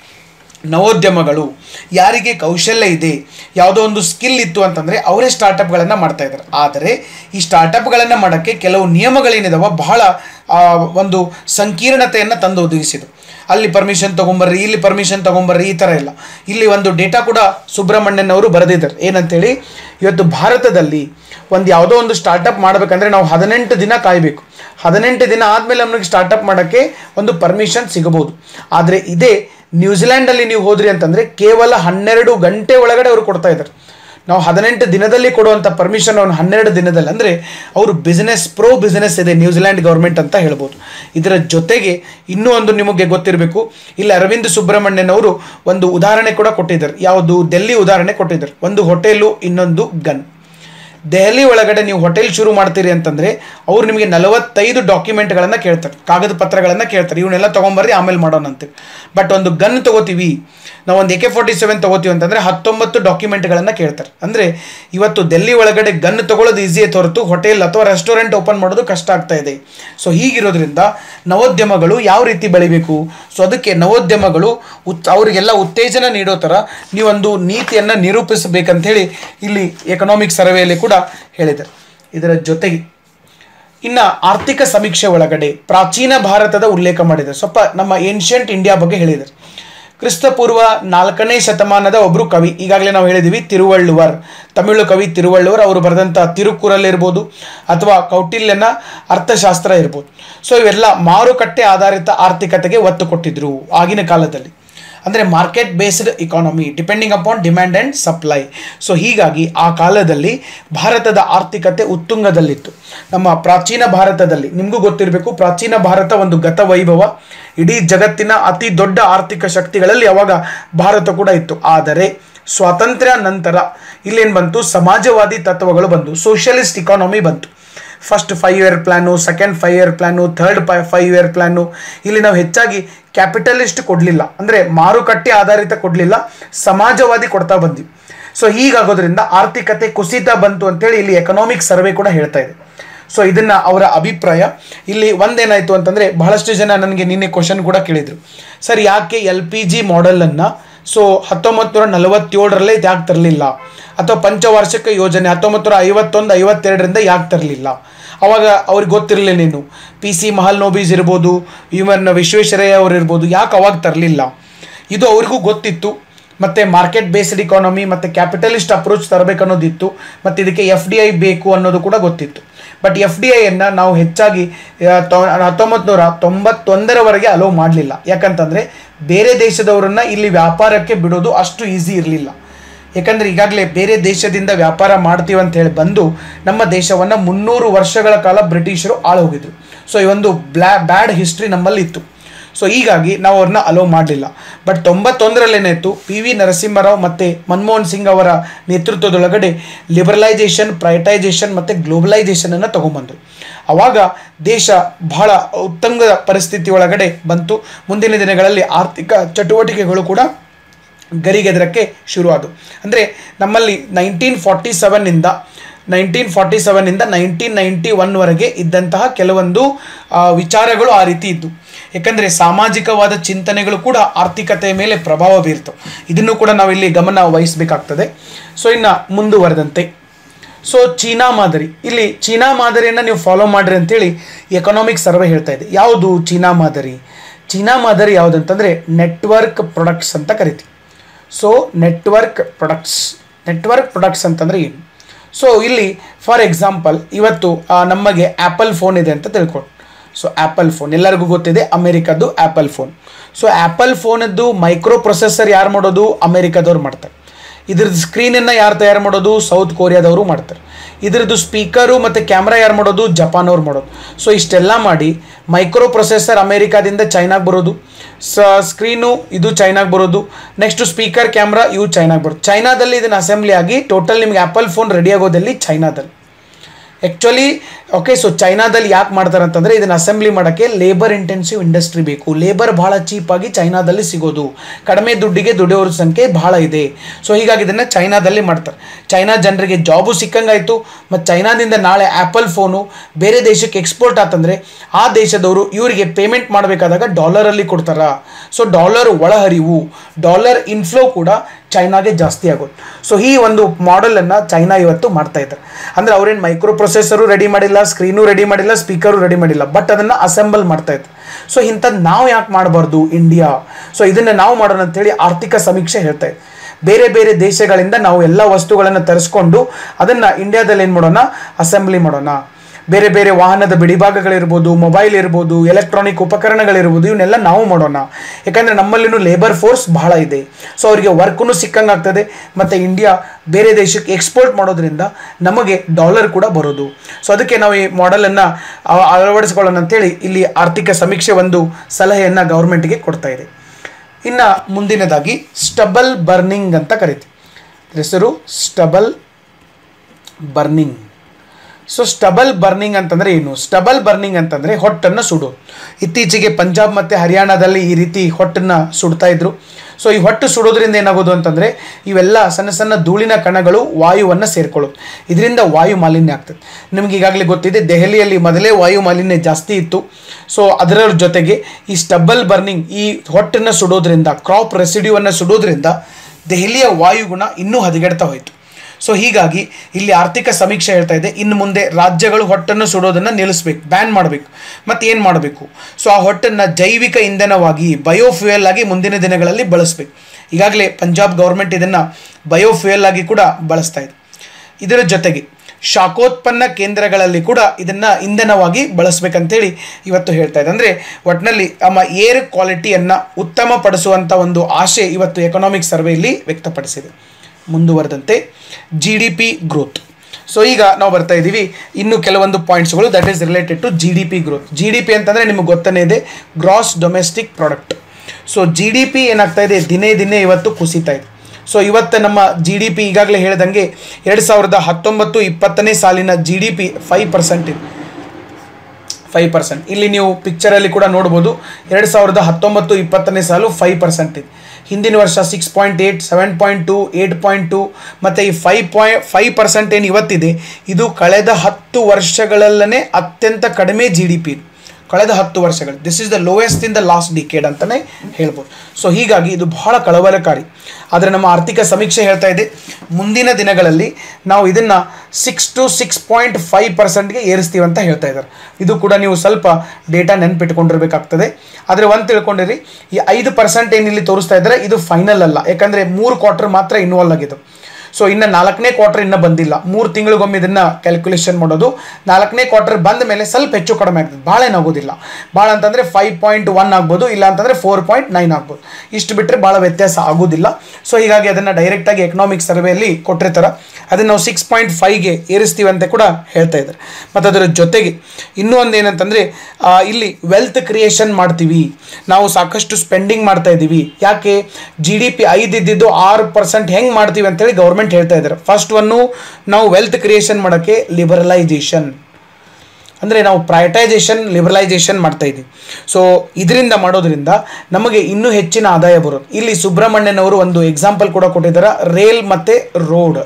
ನವೋದ್ಯಮಗಳು ಯಾರಿಗೆ ಕೌಶಲ್ಯ ಇದೆ ಯಾವುದೋ ಒಂದು ಸ್ಕಿಲ್ ಇತ್ತು ಅಂತಂದರೆ ಅವರೇ ಸ್ಟಾರ್ಟಪ್ಗಳನ್ನು ಮಾಡ್ತಾ ಇದ್ದಾರೆ ಆದರೆ ಈ ಸ್ಟಾರ್ಟಪ್ಗಳನ್ನು ಮಾಡೋಕ್ಕೆ ಕೆಲವು ನಿಯಮಗಳೇನಿದಾವ ಬಹಳ ಆ, ಒಂದು ಸಂಕೀರ್ಣತೆಯನ್ನು ತಂದು ಒದಗಿಸಿದ್ರು ಅಲ್ಲಿ ಪರ್ಮಿಷನ್ ತೊಗೊಂಬರ್ರಿ ಇಲ್ಲಿ ಪರ್ಮಿಷನ್ ತೊಗೊಂಬರ್ರಿ ಈ ಥರ ಇಲ್ಲ ಇಲ್ಲಿ ಒಂದು ಡೇಟಾ ಕೂಡ ಸುಬ್ರಹ್ಮಣ್ಯನ್ ಅವರು ಬರೆದಿದ್ದಾರೆ ಏನಂತೇಳಿ ಇವತ್ತು ಭಾರತದಲ್ಲಿ ಒಂದು ಯಾವುದೋ ಒಂದು ಸ್ಟಾರ್ಟಪ್ ಮಾಡಬೇಕಂದ್ರೆ ನಾವು ಹದಿನೆಂಟು ದಿನ ಕಾಯಬೇಕು ಹದಿನೆಂಟು ದಿನ ಆದಮೇಲೆ ನಮಗೆ ಸ್ಟಾರ್ಟಪ್ ಮಾಡೋಕ್ಕೆ ಒಂದು ಪರ್ಮಿಷನ್ ಸಿಗಬಹುದು ಆದರೆ ಇದೇ ನ್ಯೂಜಿಲ್ಯಾಂಡಲ್ಲಿ ನೀವು ಹೋದ್ರಿ ಅಂತಂದರೆ ಕೇವಲ ಹನ್ನೆರಡು ಗಂಟೆ ಒಳಗಡೆ ಅವರು ಕೊಡ್ತಾ ಇದ್ದಾರೆ ನಾವು ಹದಿನೆಂಟು ದಿನದಲ್ಲಿ ಕೊಡುವಂಥ ಪರ್ಮಿಷನ್ ಅವನು ಹನ್ನೆರಡು ದಿನದಲ್ಲಿ ಅಂದರೆ ಅವರು ಬಿಸ್ನೆಸ್ ಪ್ರೋ ಬಿಸ್ನೆಸ್ ಇದೆ ನ್ಯೂಜಿಲ್ಯಾಂಡ್ ಗೌರ್ಮೆಂಟ್ ಅಂತ ಹೇಳ್ಬೋದು ಇದರ ಜೊತೆಗೆ ಇನ್ನೂ ಒಂದು ನಿಮಗೆ ಗೊತ್ತಿರಬೇಕು ಇಲ್ಲಿ ಅರವಿಂದ್ ಸುಬ್ರಹ್ಮಣ್ಯನ್ ಅವರು ಒಂದು ಉದಾಹರಣೆ ಕೂಡ ಕೊಟ್ಟಿದ್ದಾರೆ ಯಾವುದು ಡೆಲ್ಲಿ ಉದಾಹರಣೆ ಕೊಟ್ಟಿದ್ದಾರೆ ಒಂದು ಹೋಟೆಲು ಇನ್ನೊಂದು ಗನ್ ದೆಹಲಿ ಒಳಗಡೆ ನೀವು ಹೋಟೆಲ್ ಶುರು ಮಾಡ್ತೀರಿ ಅಂತಂದರೆ ಅವ್ರು ನಿಮಗೆ ನಲವತ್ತೈದು ಡಾಕ್ಯುಮೆಂಟ್ಗಳನ್ನು ಕೇಳ್ತಾರೆ ಕಾಗದ ಪತ್ರಗಳನ್ನು ಕೇಳ್ತಾರೆ ಇವನ್ನೆಲ್ಲ ತೊಗೊಂಬರ್ರಿ ಆಮೇಲೆ ಮಾಡೋಣ ಅಂತೇಳಿ ಬಟ್ ಒಂದು ಗನ್ ತೊಗೋತೀವಿ ನಾವು ಒಂದು ಎ ಕೆ ಫೋರ್ಟಿ ಸೆವೆನ್ ತೊಗೋತೀವಿ ಅಂತಂದರೆ ಹತ್ತೊಂಬತ್ತು ಡಾಕ್ಯುಮೆಂಟ್ಗಳನ್ನು ಕೇಳ್ತಾರೆ ಅಂದರೆ ಇವತ್ತು ಡೆಲ್ಲಿ ಒಳಗಡೆ ಗನ್ ತೊಗೊಳ್ಳೋದು ಈಸಿಯೇ ಹೊರತು ಹೋಟೆಲ್ ಅಥವಾ ರೆಸ್ಟೋರೆಂಟ್ ಓಪನ್ ಮಾಡೋದು ಕಷ್ಟ ಆಗ್ತಾ ಇದೆ ಸೊ ಹೀಗಿರೋದ್ರಿಂದ ನವೋದ್ಯಮಗಳು ಯಾವ ರೀತಿ ಬೆಳಿಬೇಕು ಸೊ ಅದಕ್ಕೆ ನವೋದ್ಯಮಗಳು ಉತ್ ಅವರಿಗೆಲ್ಲ ಉತ್ತೇಜನ ನೀಡೋ ಥರ ನೀವೊಂದು ನೀತಿಯನ್ನು ನಿರೂಪಿಸಬೇಕಂತೇಳಿ ಇಲ್ಲಿ ಎಕನಾಮಿಕ್ ಸರ್ವೆಯಲ್ಲಿ ಕೂಡ ಹೇಳಿದ್ದಾರೆ ಇದರ ಜೊತೆಗೆ ಇನ್ನು ಆರ್ಥಿಕ ಸಮೀಕ್ಷೆ ಒಳಗಡೆ ಪ್ರಾಚೀನ ಭಾರತದ ಉಲ್ಲೇಖ ಮಾಡಿದ್ದಾರೆ ಸ್ವಲ್ಪ ನಮ್ಮ ಏನ್ಷಿಯಂಟ್ ಇಂಡಿಯಾ ಬಗ್ಗೆ ಹೇಳಿದ್ದಾರೆ ಕ್ರಿಸ್ತಪೂರ್ವ ನಾಲ್ಕನೇ ಶತಮಾನದ ಒಬ್ಬರು ಕವಿ ಈಗಾಗಲೇ ನಾವು ಹೇಳಿದ್ದೀವಿ ತಿರುವಳ್ಳುವರ್ ತಮಿಳು ಕವಿ ತಿರುವಳ್ಳುವರ್ ಅವರು ಬರೆದಂಥ ತಿರುಕುರಲ್ ಇರ್ಬೋದು ಅಥವಾ ಕೌಟಿಲ್ಯನ ಅರ್ಥಶಾಸ್ತ್ರ ಇರ್ಬೋದು ಸೊ ಇವೆಲ್ಲ ಮಾರುಕಟ್ಟೆ ಆಧಾರಿತ ಆರ್ಥಿಕತೆಗೆ ಒತ್ತು ಕೊಟ್ಟಿದ್ರು ಆಗಿನ ಕಾಲದಲ್ಲಿ ಅಂದರೆ market based economy depending upon demand and supply so ಹೀಗಾಗಿ ಆ ಕಾಲದಲ್ಲಿ ಭಾರತದ ಆರ್ಥಿಕತೆ ಉತ್ತುಂಗದಲ್ಲಿತ್ತು ನಮ್ಮ ಪ್ರಾಚೀನ ಭಾರತದಲ್ಲಿ ನಿಮಗೂ ಗೊತ್ತಿರಬೇಕು ಪ್ರಾಚೀನ ಭಾರತ ಒಂದು ಗತ ವೈಭವ ಇಡೀ ಜಗತ್ತಿನ ಅತಿ ದೊಡ್ಡ ಆರ್ಥಿಕ ಶಕ್ತಿಗಳಲ್ಲಿ ಅವಾಗ ಭಾರತ ಕೂಡ ಇತ್ತು ಆದರೆ ಸ್ವಾತಂತ್ರ್ಯ ನಂತರ ಇಲ್ಲೇನು ಬಂತು ಸಮಾಜವಾದಿ ತತ್ವಗಳು ಬಂದು ಸೋಷಿಯಲಿಸ್ಟ್ ಇಕಾನಮಿ ಬಂತು first five year plan second five year plan third five five year plan ಇಲ್ಲಿ ನಾವು ಹೆಚ್ಚಾಗಿ ಕ್ಯಾಪಿಟಲಿಸ್ಟ್ ಕೊಡಲಿಲ್ಲ ಅಂದರೆ ಮಾರುಕಟ್ಟೆ ಆಧಾರಿತ ಕೊಡಲಿಲ್ಲ ಸಮಾಜವಾದಿ ಕೊಡ್ತಾ ಬಂದ್ವಿ ಸೊ ಹೀಗಾಗೋದ್ರಿಂದ ಆರ್ಥಿಕತೆ ಕುಸಿತ ಬಂತು ಅಂತೇಳಿ ಇಲ್ಲಿ ಎಕನಾಮಿಕ್ ಸರ್ವೆ ಕೂಡ ಹೇಳ್ತಾ ಇದೆ ಸೊ ಇದನ್ನ ಅವರ ಅಭಿಪ್ರಾಯ ಇಲ್ಲಿ ಒಂದೇನಾಯ್ತು ಅಂತಂದ್ರೆ ಬಹಳಷ್ಟು ಜನ ನನಗೆ ನಿನ್ನೆ ಕ್ವಶನ್ ಕೂಡ ಕೇಳಿದ್ರು ಸರ್ ಯಾಕೆ ಎಲ್ ಪಿ ಜಿ ಮಾಡೆಲನ್ನು ಸೊ ಹತ್ತೊಂಬತ್ತು ನೂರ ನಲವತ್ತೇಳರಲ್ಲೇ ಯಾಕೆ ತರಲಿಲ್ಲ ಅಥವಾ ಪಂಚವಾರ್ಷಿಕ ಯೋಜನೆ ಹತ್ತೊಂಬತ್ತು ನೂರ ಐವತ್ತೊಂದು ಐವತ್ತೆರಡರಿಂದ ಯಾಕೆ ತರಲಿಲ್ಲ ಅವಾಗ ಅವ್ರಿಗೆ ಗೊತ್ತಿರಲಿಲ್ಲ ನೀನು ಪಿ ಸಿ ಮಹಲ್ ನೋಬೀಸ್ ಇರ್ಬೋದು ಇವನ್ ವಿಶ್ವೇಶ್ವರಯ್ಯ ಅವರು ಇರ್ಬೋದು ಯಾಕೆ ಅವಾಗ ತರಲಿಲ್ಲ ಇದು ಅವ್ರಿಗೂ ಗೊತ್ತಿತ್ತು ಮತ್ತು ಮಾರ್ಕೆಟ್ ಬೇಸ್ಡ್ ಇಕಾನಮಿ ಮತ್ತು ಕ್ಯಾಪಿಟಲಿಸ್ಟ್ ಅಪ್ರೋಚ್ ತರಬೇಕನ್ನೋದಿತ್ತು ಮತ್ತು ಇದಕ್ಕೆ ಎಫ್ ಡಿ ಐ ಬೇಕು ಅನ್ನೋದು ಕೂಡ ಗೊತ್ತಿತ್ತು ಬಟ್ ಎಫ್ ಡಿ ಐಯನ್ನು ನಾವು ಹೆಚ್ಚಾಗಿ ಹತ್ತೊಂಬತ್ತು ನೂರ ತೊಂಬತ್ತೊಂದರವರೆಗೆ ಅಲೋ ಮಾಡಲಿಲ್ಲ ಯಾಕಂತಂದರೆ ಬೇರೆ ದೇಶದವರನ್ನು ಇಲ್ಲಿ ವ್ಯಾಪಾರಕ್ಕೆ ಬಿಡೋದು ಅಷ್ಟು ಈಸಿ ಇರಲಿಲ್ಲ ಯಾಕಂದರೆ ಈಗಾಗಲೇ ಬೇರೆ ದೇಶದಿಂದ ವ್ಯಾಪಾರ ಮಾಡ್ತೀವಿ ಅಂತ ಹೇಳಿ ಬಂದು ನಮ್ಮ ದೇಶವನ್ನು ಮುನ್ನೂರು ವರ್ಷಗಳ ಕಾಲ ಬ್ರಿಟಿಷರು ಆಳು ಹೋಗಿದ್ರು ಸೊ ಈ ಒಂದು ಬ್ಲಾ ಬ್ಯಾಡ್ ಹಿಸ್ಟ್ರಿ ನಮ್ಮಲ್ಲಿ ಇತ್ತು ಸೊ ಹೀಗಾಗಿ ನಾವು ಅವ್ರನ್ನ ಅಲೋ ಮಾಡಲಿಲ್ಲ ಬಟ್ ತೊಂಬತ್ತೊಂದರಲ್ಲೇನಾಯಿತು ಪಿ ವಿ ನರಸಿಂಹರಾವ್ ಮತ್ತು ಮನಮೋಹನ್ ಸಿಂಗ್ ಅವರ ನೇತೃತ್ವದೊಳಗಡೆ ಲಿಬರಲೈಸೇಷನ್ ಪ್ರೈಟೈಸೇಷನ್ ಮತ್ತು ಗ್ಲೋಬಲೈಸೇಷನನ್ನು ತೊಗೊಂಬಂದರು ಆವಾಗ ದೇಶ ಬಹಳ ಉತ್ತಂಗದ ಪರಿಸ್ಥಿತಿ ಒಳಗಡೆ ಬಂತು ಮುಂದಿನ ದಿನಗಳಲ್ಲಿ ಆರ್ಥಿಕ ಚಟುವಟಿಕೆಗಳು ಕೂಡ ಗರಿಗೆದರಕ್ಕೆ ಶುರುವಾದವು ಅಂದರೆ ನಮ್ಮಲ್ಲಿ ನೈನ್ಟೀನ್ ಫಾರ್ಟಿ ಸೆವೆನ್ನಿಂದ ನೈನ್ಟೀನ್ ಫಾರ್ಟಿ ಸೆವೆನ್ನಿಂದ ನೈನ್ಟೀನ್ ನೈಂಟಿ ಒನ್ವರೆಗೆ ಇದ್ದಂತಹ ಕೆಲವೊಂದು ಆ, ವಿಚಾರಗಳು ಆ ರೀತಿ ಇದ್ದು ಯಾಕಂದರೆ ಸಾಮಾಜಿಕವಾದ ಚಿಂತನೆಗಳು ಕೂಡ ಆರ್ಥಿಕತೆಯ ಮೇಲೆ ಪ್ರಭಾವ ಬೀರ್ತವೆ ಇದನ್ನು ಕೂಡ ನಾವಿಲ್ಲಿ ಗಮನ ವಹಿಸಬೇಕಾಗ್ತದೆ ಸೊ ಇನ್ನು ಮುಂದುವರೆದಂತೆ ಸೊ ಚೀನಾ ಮಾದರಿ ಇಲ್ಲಿ ಚೀನಾ ಮಾದರಿಯನ್ನು ನೀವು ಫಾಲೋ ಮಾಡಿರಿ ಅಂತೇಳಿ ಎಕನಾಮಿಕ್ ಸರ್ವೆ ಹೇಳ್ತಾ ಇದೆ ಯಾವುದು ಚೀನಾ ಮಾದರಿ ಚೀನಾ ಮಾದರಿ ಯಾವುದಂತಂದರೆ ನೆಟ್ವರ್ಕ್ ಪ್ರೊಡಕ್ಟ್ಸ್ ಅಂತ ಕರಿತೀವಿ so network products network products ಅಂತಂದರೆ ಏನು ಸೊ ಇಲ್ಲಿ ಫಾರ್ ಎಕ್ಸಾಂಪಲ್ ಇವತ್ತು ಆ, ನಮಗೆ ಆ್ಯಪಲ್ ಫೋನ್ ಇದೆ ಅಂತ ತಿಳ್ಕೊಂಡು ಸೊ ಆ್ಯಪಲ್ ಫೋನ್ ಎಲ್ಲರಿಗೂ ಗೊತ್ತಿದೆ ಅಮೇರಿಕದ್ದು ಆ್ಯಪಲ್ ಫೋನ್ ಸೊ ಆ್ಯಪಲ್ ಫೋನದ್ದು ಮೈಕ್ರೋ ಪ್ರೊಸೆಸರ್ ಯಾರು ಮಾಡೋದು ಅಮೇರಿಕಾದವ್ರು ಮಾಡ್ತಾರೆ ಇದ್ರದ್ದು ಸ್ಕ್ರೀನನ್ನು ಯಾರು ತಯಾರು ಮಾಡೋದು ಸೌತ್ ಕೊರಿಯಾದವರು ಮಾಡ್ತಾರೆ ಇದ್ರದ್ದು ಸ್ಪೀಕರು ಮತ್ತು ಕ್ಯಾಮ್ರಾ ಯಾರು ಮಾಡೋದು ಜಪಾನವ್ರು ಮಾಡೋದು ಸೊ ಇಷ್ಟೆಲ್ಲ ಮಾಡಿ ಮೈಕ್ರೋ ಪ್ರೊಸೆಸರ್ ಅಮೇರಿಕಾದಿಂದ ಚೈನಾಗೆ ಬರೋದು ಸ ಸ್ಕ್ರೀನು ಇದು ಚೈನಾಗೆ ಬರೋದು ನೆಕ್ಸ್ಟ್ ಸ್ಪೀಕರ್ ಕ್ಯಾಮ್ರಾ ಇವು ಚೈನಾಗೆ ಬರೋದು ಚೈನಾದಲ್ಲಿ ಇದನ್ನು ಅಸೆಂಬ್ಲಿ ಆಗಿ ಟೋಟಲ್ ನಿಮಗೆ ಆ್ಯಪಲ್ ಫೋನ್ ರೆಡಿ ಆಗೋದಲ್ಲಿ ಚೈನಾದಲ್ಲಿ ಆ್ಯಕ್ಚುಲಿ ಓಕೆ ಸೊ ಚೈನಾದಲ್ಲಿ ಯಾಕೆ ಮಾಡ್ತಾರೆ ಅಂತಂದರೆ ಇದನ್ನು ಅಸೆಂಬ್ಲಿ ಮಾಡೋಕ್ಕೆ ಲೇಬರ್ ಇಂಟೆನ್ಸಿವ್ ಇಂಡಸ್ಟ್ರಿ ಬೇಕು ಲೇಬರ್ ಭಾಳ ಚೀಪಾಗಿ ಚೈನಾದಲ್ಲಿ ಸಿಗೋದು ಕಡಿಮೆ ದುಡ್ಡಿಗೆ ದುಡಿಯೋರ ಸಂಖ್ಯೆ ಭಾಳ ಇದೆ ಸೊ ಹೀಗಾಗಿ ಇದನ್ನು ಚೈನಾದಲ್ಲಿ ಮಾಡ್ತಾರೆ ಚೈನಾ ಜನರಿಗೆ ಜಾಬು ಸಿಕ್ಕಂಗಾಯಿತು ಮತ್ತು ಚೈನಾದಿಂದ ನಾಳೆ ಆ್ಯಪಲ್ ಫೋನು ಬೇರೆ ದೇಶಕ್ಕೆ ಎಕ್ಸ್ಪೋರ್ಟ್ ಆತಂದರೆ ಆ ದೇಶದವರು ಇವರಿಗೆ ಪೇಮೆಂಟ್ ಮಾಡಬೇಕಾದಾಗ ಡಾಲರಲ್ಲಿ ಕೊಡ್ತಾರ ಸೊ ಡಾಲರ್ ಒಳಹರಿವು ಡಾಲರ್ ಇನ್ಫ್ಲೋ ಕೂಡ ಚೈನಾಗೆ ಜಾಸ್ತಿ ಆಗೋದು ಸೊ ಈ ಒಂದು ಮಾಡೆಲನ್ನು ಚೈನಾ ಇವತ್ತು ಮಾಡ್ತಾ ಇದ್ದಾರೆ ಅಂದರೆ ಅವ್ರೇನು ಮೈಕ್ರೋ ಪ್ರೊಸೆಸರು ರೆಡಿ ಮಾಡಿಲ್ಲ ಸ್ಕ್ರೀನು ರೆಡಿ ಮಾಡಿಲ್ಲ ಸ್ಪೀಕರು ರೆಡಿ ಮಾಡಿಲ್ಲ ಬಟ್ ಅದನ್ನು ಅಸೆಂಬಲ್ ಮಾಡ್ತಾ ಇದ್ದಾರೆ ಸೊ ಇಂಥದ್ದು ನಾವು ಯಾಕೆ ಮಾಡಬಾರ್ದು ಇಂಡಿಯಾ ಸೊ ಇದನ್ನು ನಾವು ಮಾಡೋಣ ಅಂತೇಳಿ ಆರ್ಥಿಕ ಸಮೀಕ್ಷೆ ಹೇಳ್ತಾ ಇದೆ ಬೇರೆ ಬೇರೆ ದೇಶಗಳಿಂದ ನಾವು ಎಲ್ಲ ವಸ್ತುಗಳನ್ನು ತರಿಸ್ಕೊಂಡು ಅದನ್ನು ಇಂಡಿಯಾದಲ್ಲಿ ಏನು ಮಾಡೋಣ ಅಸೆಂಬ್ಲಿ ಮಾಡೋಣ ಬೇರೆ ಬೇರೆ ವಾಹನದ ಬಿಡಿಭಾಗಗಳಿರ್ಬೋದು ಮೊಬೈಲ್ ಇರ್ಬೋದು ಎಲೆಕ್ಟ್ರಾನಿಕ್ ಉಪಕರಣಗಳಿರ್ಬೋದು ಇವನ್ನೆಲ್ಲ ನಾವು ಮಾಡೋಣ ಯಾಕಂದರೆ ನಮ್ಮಲ್ಲಿನೂ ಲೇಬರ್ ಫೋರ್ಸ್ ಬಹಳ ಇದೆ ಸೊ ಅವರಿಗೆ ವರ್ಕೂ ಸಿಕ್ಕಂಗೆ ಆಗ್ತದೆ ಮತ್ತು ಇಂಡಿಯಾ ಬೇರೆ ದೇಶಕ್ಕೆ ಎಕ್ಸ್ಪೋರ್ಟ್ ಮಾಡೋದ್ರಿಂದ ನಮಗೆ ಡಾಲರ್ ಕೂಡ ಬರೋದು ಸೊ ಅದಕ್ಕೆ ನಾವು ಈ ಮಾಡೆಲನ್ನು ಅಳವಡಿಸ್ಕೊಳ್ಳೋಣ ಅಂತೇಳಿ ಇಲ್ಲಿ ಆರ್ಥಿಕ ಸಮೀಕ್ಷೆ ಒಂದು ಸಲಹೆಯನ್ನು ಗೌರ್ಮೆಂಟ್ಗೆ ಕೊಡ್ತಾ ಇದೆ ಇನ್ನು ಮುಂದಿನದಾಗಿ ಸ್ಟಬಲ್ ಬರ್ನಿಂಗ್ ಅಂತ ಕರಿತೀವಿ ಇದ್ರ ಹೆಸರು stubble burning so stubble burning ಅಂತಂದರೆ ಏನು ಸ್ಟಬಲ್ ಬರ್ನಿಂಗ್ ಅಂತಂದರೆ ಹೊಟ್ಟನ್ನು ಸುಡೋದು ಇತ್ತೀಚೆಗೆ ಪಂಜಾಬ್ ಮತ್ತು ಹರಿಯಾಣದಲ್ಲಿ ಈ ರೀತಿ ಹೊಟ್ಟನ್ನು ಸುಡ್ತಾ ಇದ್ರು ಸೊ ಈ ಹೊಟ್ಟು ಸುಡೋದ್ರಿಂದ ಏನಾಗೋದು ಅಂತಂದರೆ ಇವೆಲ್ಲ ಸಣ್ಣ ಸಣ್ಣ ಧೂಳಿನ ಕಣಗಳು ವಾಯುವನ್ನು ಸೇರ್ಕೊಳ್ಳೋದು ಇದರಿಂದ ವಾಯು ಮಾಲಿನ್ಯ ಆಗ್ತದೆ ನಿಮ್ಗೆ ಈಗಾಗಲೇ ಗೊತ್ತಿದೆ ದೆಹಲಿಯಲ್ಲಿ ಮೊದಲೇ ವಾಯು ಮಾಲಿನ್ಯ ಜಾಸ್ತಿ ಇತ್ತು ಸೊ ಅದರ ಜೊತೆಗೆ ಈ ಸ್ಟಬಲ್ ಬರ್ನಿಂಗ್ ಈ ಹೊಟ್ಟನ್ನು ಸುಡೋದ್ರಿಂದ ಕ್ರಾಪ್ ರೆಸಿಡ್ಯೂವನ್ನು ಸುಡೋದ್ರಿಂದ ದೆಹಲಿಯ ವಾಯುಗುಣ ಇನ್ನೂ ಹದಗೆಡ್ತಾ ಹೋಯಿತು ಸೊ ಹೀಗಾಗಿ ಇಲ್ಲಿ ಆರ್ಥಿಕ ಸಮೀಕ್ಷೆ ಹೇಳ್ತಾ ಇದೆ ಇನ್ನು ಮುಂದೆ ರಾಜ್ಯಗಳು ಹೊಟ್ಟನ್ನು ಸುಡೋದನ್ನು ನಿಲ್ಲಿಸ್ಬೇಕು ಬ್ಯಾನ್ ಮಾಡಬೇಕು ಮತ್ತು ಏನು ಮಾಡಬೇಕು ಸೊ ಆ ಹೊಟ್ಟನ್ನು ಜೈವಿಕ ಇಂಧನವಾಗಿ ಬಯೋಫ್ಯೂಯಲ್ ಆಗಿ ಮುಂದಿನ ದಿನಗಳಲ್ಲಿ ಬಳಸಬೇಕು ಈಗಾಗಲೇ ಪಂಜಾಬ್ ಗೌರ್ಮೆಂಟ್ ಇದನ್ನು ಬಯೋಫ್ಯೂಯಲ್ ಆಗಿ ಕೂಡ ಬಳಸ್ತಾ ಇದೆ ಇದರ ಜೊತೆಗೆ ಶಾಖೋತ್ಪನ್ನ ಕೇಂದ್ರಗಳಲ್ಲಿ ಕೂಡ ಇದನ್ನು ಇಂಧನವಾಗಿ ಬಳಸಬೇಕಂತೇಳಿ ಇವತ್ತು ಹೇಳ್ತಾ ಇದೆ ಅಂದರೆ ಒಟ್ಟಿನಲ್ಲಿ ನಮ್ಮ ಏರ್ ಕ್ವಾಲಿಟಿಯನ್ನು ಉತ್ತಮಪಡಿಸುವಂಥ ಒಂದು ಆಶೆ ಇವತ್ತು ಎಕನಾಮಿಕ್ ಸರ್ವೆಯಲ್ಲಿ ವ್ಯಕ್ತಪಡಿಸಿದೆ ಮುಂದುವರೆದಂತೆ G D P growth so ಈಗ ನಾವು ಬರ್ತಾ ಇದ್ದೀವಿ ಇನ್ನು ಕೆಲವೊಂದು ಪಾಯಿಂಟ್ಸ್ಗಳು that is related to G D P growth G D P ಅಂತಂದರೆ ನಿಮಗೆ ಗೊತ್ತನೇ ಇದೆ gross domestic product so G D P ಏನಾಗ್ತಾ ಇದೆ ದಿನೇ ದಿನೇ ಇವತ್ತು ಕುಸಿತಾ ಇದೆ ಸೊ ಇವತ್ತು ನಮ್ಮ ಜಿ ಡಿ ಪಿ ಈಗಾಗಲೇ ಹೇಳ್ದಂಗೆ ಎರಡು ಸಾವಿರದ ಹತ್ತೊಂಬತ್ತು ಇಪ್ಪತ್ತನೇ ಸಾಲಿನ G D P five percent ಇದೆ ಫೈವ್ ಪರ್ಸೆಂಟ್ ಇಲ್ಲಿ ನೀವು ಪಿಕ್ಚರಲ್ಲಿ ಕೂಡ ನೋಡ್ಬೋದು ಎರಡು ಸಾವಿರದ ಹತ್ತೊಂಬತ್ತು ಇಪ್ಪತ್ತನೇ ಸಾಲು ಫೈವ್ ಪರ್ಸೆಂಟ್ ಇದೆ ಹಿಂದಿನ ವರ್ಷ six point eight seven point two eight point two ಮತ್ತು ಈ ಫೈವ್ ಪಾಯಿಂಟ್ ಫೈವ್ ಪರ್ಸೆಂಟ್ ಏನು ಇವತ್ತಿದೆ ಇದು ಕಳೆದ ಹತ್ತು ವರ್ಷಗಳಲ್ಲೇ ಅತ್ಯಂತ ಕಡಿಮೆ ಜಿ ಡಿ ಪಿ ಕಳೆದ ಹತ್ತು ವರ್ಷಗಳು this is the lowest in the last decade ಅಂತಲೇ ಹೇಳ್ಬೋದು ಸೊ ಹೀಗಾಗಿ ಇದು ಬಹಳ ಕಳವಳಕಾರಿ ಆದರೆ ನಮ್ಮ ಆರ್ಥಿಕ ಸಮೀಕ್ಷೆ ಹೇಳ್ತಾ ಇದೆ ಮುಂದಿನ ದಿನಗಳಲ್ಲಿ ನಾವು ಇದನ್ನು six to six point five ಪರ್ಸೆಂಟ್ಗೆ ಏರಿಸ್ತೀವಿ ಅಂತ ಹೇಳ್ತಾ ಇದ್ದಾರೆ ಇದು ಕೂಡ ನೀವು ಸ್ವಲ್ಪ ಡೇಟಾ ನೆನ್ಪಿಟ್ಕೊಂಡಿರ್ಬೇಕಾಗ್ತದೆ ಆದರೆ ಒಂದು ತಿಳ್ಕೊಂಡಿರಿ ಈ ಐದು ಪರ್ಸೆಂಟ್ ಏನಿಲ್ಲಿ ತೋರಿಸ್ತಾ ಇದ್ದಾರೆ ಇದು ಫೈನಲ್ ಅಲ್ಲ ಯಾಕಂದರೆ ಮೂರು ಕ್ವಾರ್ಟರ್ ಮಾತ್ರ ಇನ್ವಾಲ್ವ್ ಆಗಿದೆ ಸೊ ಇನ್ನು ನಾಲ್ಕನೇ ಕ್ವಾರ್ಟರ್ ಇನ್ನೂ ಬಂದಿಲ್ಲ ಮೂರು ತಿಂಗಳಿಗೊಮ್ಮೆ ಇದನ್ನು ಕ್ಯಾಲ್ಕುಲೇಷನ್ ಮಾಡೋದು ನಾಲ್ಕನೇ ಕ್ವಾರ್ಟರ್ ಬಂದ ಮೇಲೆ ಸ್ವಲ್ಪ ಹೆಚ್ಚು ಕಡಿಮೆ ಆಗ್ತದೆ ಭಾಳ ಏನಾಗೋದಿಲ್ಲ ಭಾಳ ಅಂತಂದರೆ ಫೈವ್ ಪಾಯಿಂಟ್ ಒನ್ ಆಗ್ಬೋದು ಇಲ್ಲ ಅಂತಂದರೆ ಫೋರ್ ಪಾಯಿಂಟ್ ನೈನ್ ಆಗ್ಬೋದು ಇಷ್ಟು ಬಿಟ್ಟರೆ ಭಾಳ ವ್ಯತ್ಯಾಸ ಆಗೋದಿಲ್ಲ ಸೊ ಹೀಗಾಗಿ ಅದನ್ನು ಡೈರೆಕ್ಟಾಗಿ ಎಕನಾಮಿಕ್ ಸರ್ವೆಯಲ್ಲಿ ಕೊಟ್ಟಿರ್ತಾರೆ ಅದನ್ನು ನಾವು ಸಿಕ್ಸ್ ಪಾಯಿಂಟ್ ಫೈವ್ಗೆ ಏರಿಸ್ತೀವಿ ಅಂತ ಕೂಡ ಹೇಳ್ತಾ ಇದ್ದಾರೆ ಮತ್ತು ಅದರ ಜೊತೆಗೆ ಇನ್ನೂ ಒಂದು ಏನಂತಂದರೆ ಇಲ್ಲಿ ವೆಲ್ತ್ ಕ್ರಿಯೇಷನ್ ಮಾಡ್ತೀವಿ ನಾವು ಸಾಕಷ್ಟು ಸ್ಪೆಂಡಿಂಗ್ ಮಾಡ್ತಾ ಇದ್ದೀವಿ ಯಾಕೆ ಜಿ ಡಿ ಪಿ ಐದು ಇದ್ದಿದ್ದು ಆರು ಪರ್ಸೆಂಟ್ ಹೆಂಗೆ ಮಾಡ್ತೀವಿ ಅಂತೇಳಿ ಗೌರ್ಮೆಂಟ್ ಹೇಳ್ತಾ ಇದ್ದಾರೆ ಫಸ್ಟ್ ಒನ್ನು ನಾವು ವೆಲ್ತ್ ಕ್ರಿಯೇಷನ್ ಮಾಡೋಕ್ಕೆ ಲಿಬರಲೈಜೇಷನ್ ಅಂದರೆ ನಾವು ಪ್ರೈಟೈಸೇಷನ್ ಲಿಬರಲೈಸೇಷನ್ ಮಾಡ್ತಾ ಇದ್ದೀವಿ ಸೊ ಇದರಿಂದ ಮಾಡೋದ್ರಿಂದ ನಮಗೆ ಇನ್ನೂ ಹೆಚ್ಚಿನ ಆದಾಯ ಬರೋದು ಇಲ್ಲಿ ಸುಬ್ರಹ್ಮಣ್ಯನವರು ಒಂದು ಎಕ್ಸಾಂಪಲ್ ಕೂಡ ಕೊಟ್ಟಿದ್ದಾರೆ ರೇಲ್ ಮತ್ತು ರೋಡ್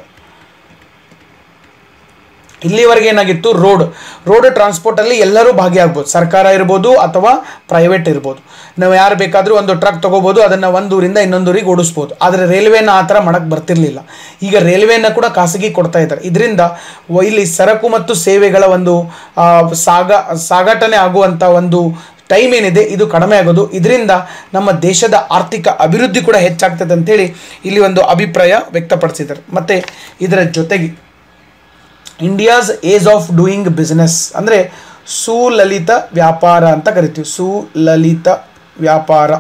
ಇಲ್ಲಿವರೆಗೆ ಏನಾಗಿತ್ತು ರೋಡ್ ರೋಡ್ ಟ್ರಾನ್ಸ್ಪೋರ್ಟಲ್ಲಿ ಎಲ್ಲರೂ ಭಾಗಿಯಾಗ್ಬೋದು ಸರ್ಕಾರ ಇರ್ಬೋದು ಅಥವಾ ಪ್ರೈವೇಟ್ ಇರ್ಬೋದು ನಾವು ಯಾರು ಬೇಕಾದರೂ ಒಂದು ಟ್ರಕ್ ತೊಗೋಬೋದು ಅದನ್ನು ಒಂದು ಊರಿಂದ ಇನ್ನೊಂದೂರಿಗೆ ಓಡಿಸ್ಬೋದು ಆದರೆ ರೈಲ್ವೆನ ಆ ಥರ ಮಾಡೋಕ್ಕೆ ಬರ್ತಿರ್ಲಿಲ್ಲ ಈಗ ರೈಲ್ವೆನ ಕೂಡ ಖಾಸಗಿ ಕೊಡ್ತಾ ಇದ್ದಾರೆ ಇದರಿಂದ ಇಲ್ಲಿ ಸರಕು ಮತ್ತು ಸೇವೆಗಳ ಒಂದು ಆ, ಸಾಗ ಸಾಗಾಟನೆ ಆಗುವಂಥ ಒಂದು ಟೈಮ್ ಏನಿದೆ ಇದು ಕಡಿಮೆ ಆಗೋದು ಇದರಿಂದ ನಮ್ಮ ದೇಶದ ಆರ್ಥಿಕ ಅಭಿವೃದ್ಧಿ ಕೂಡ ಹೆಚ್ಚಾಗ್ತದೆ ಅಂತೇಳಿ ಇಲ್ಲಿ ಒಂದು ಅಭಿಪ್ರಾಯ ವ್ಯಕ್ತಪಡಿಸಿದ್ದಾರೆ ಮತ್ತು ಇದರ ಜೊತೆಗೆ India's ease of doing business ಅಂದರೆ ಸುಲಲಿತ ವ್ಯಾಪಾರ ಅಂತ ಕರಿತೀವಿ ಸುಲಲಿತ ವ್ಯಾಪಾರ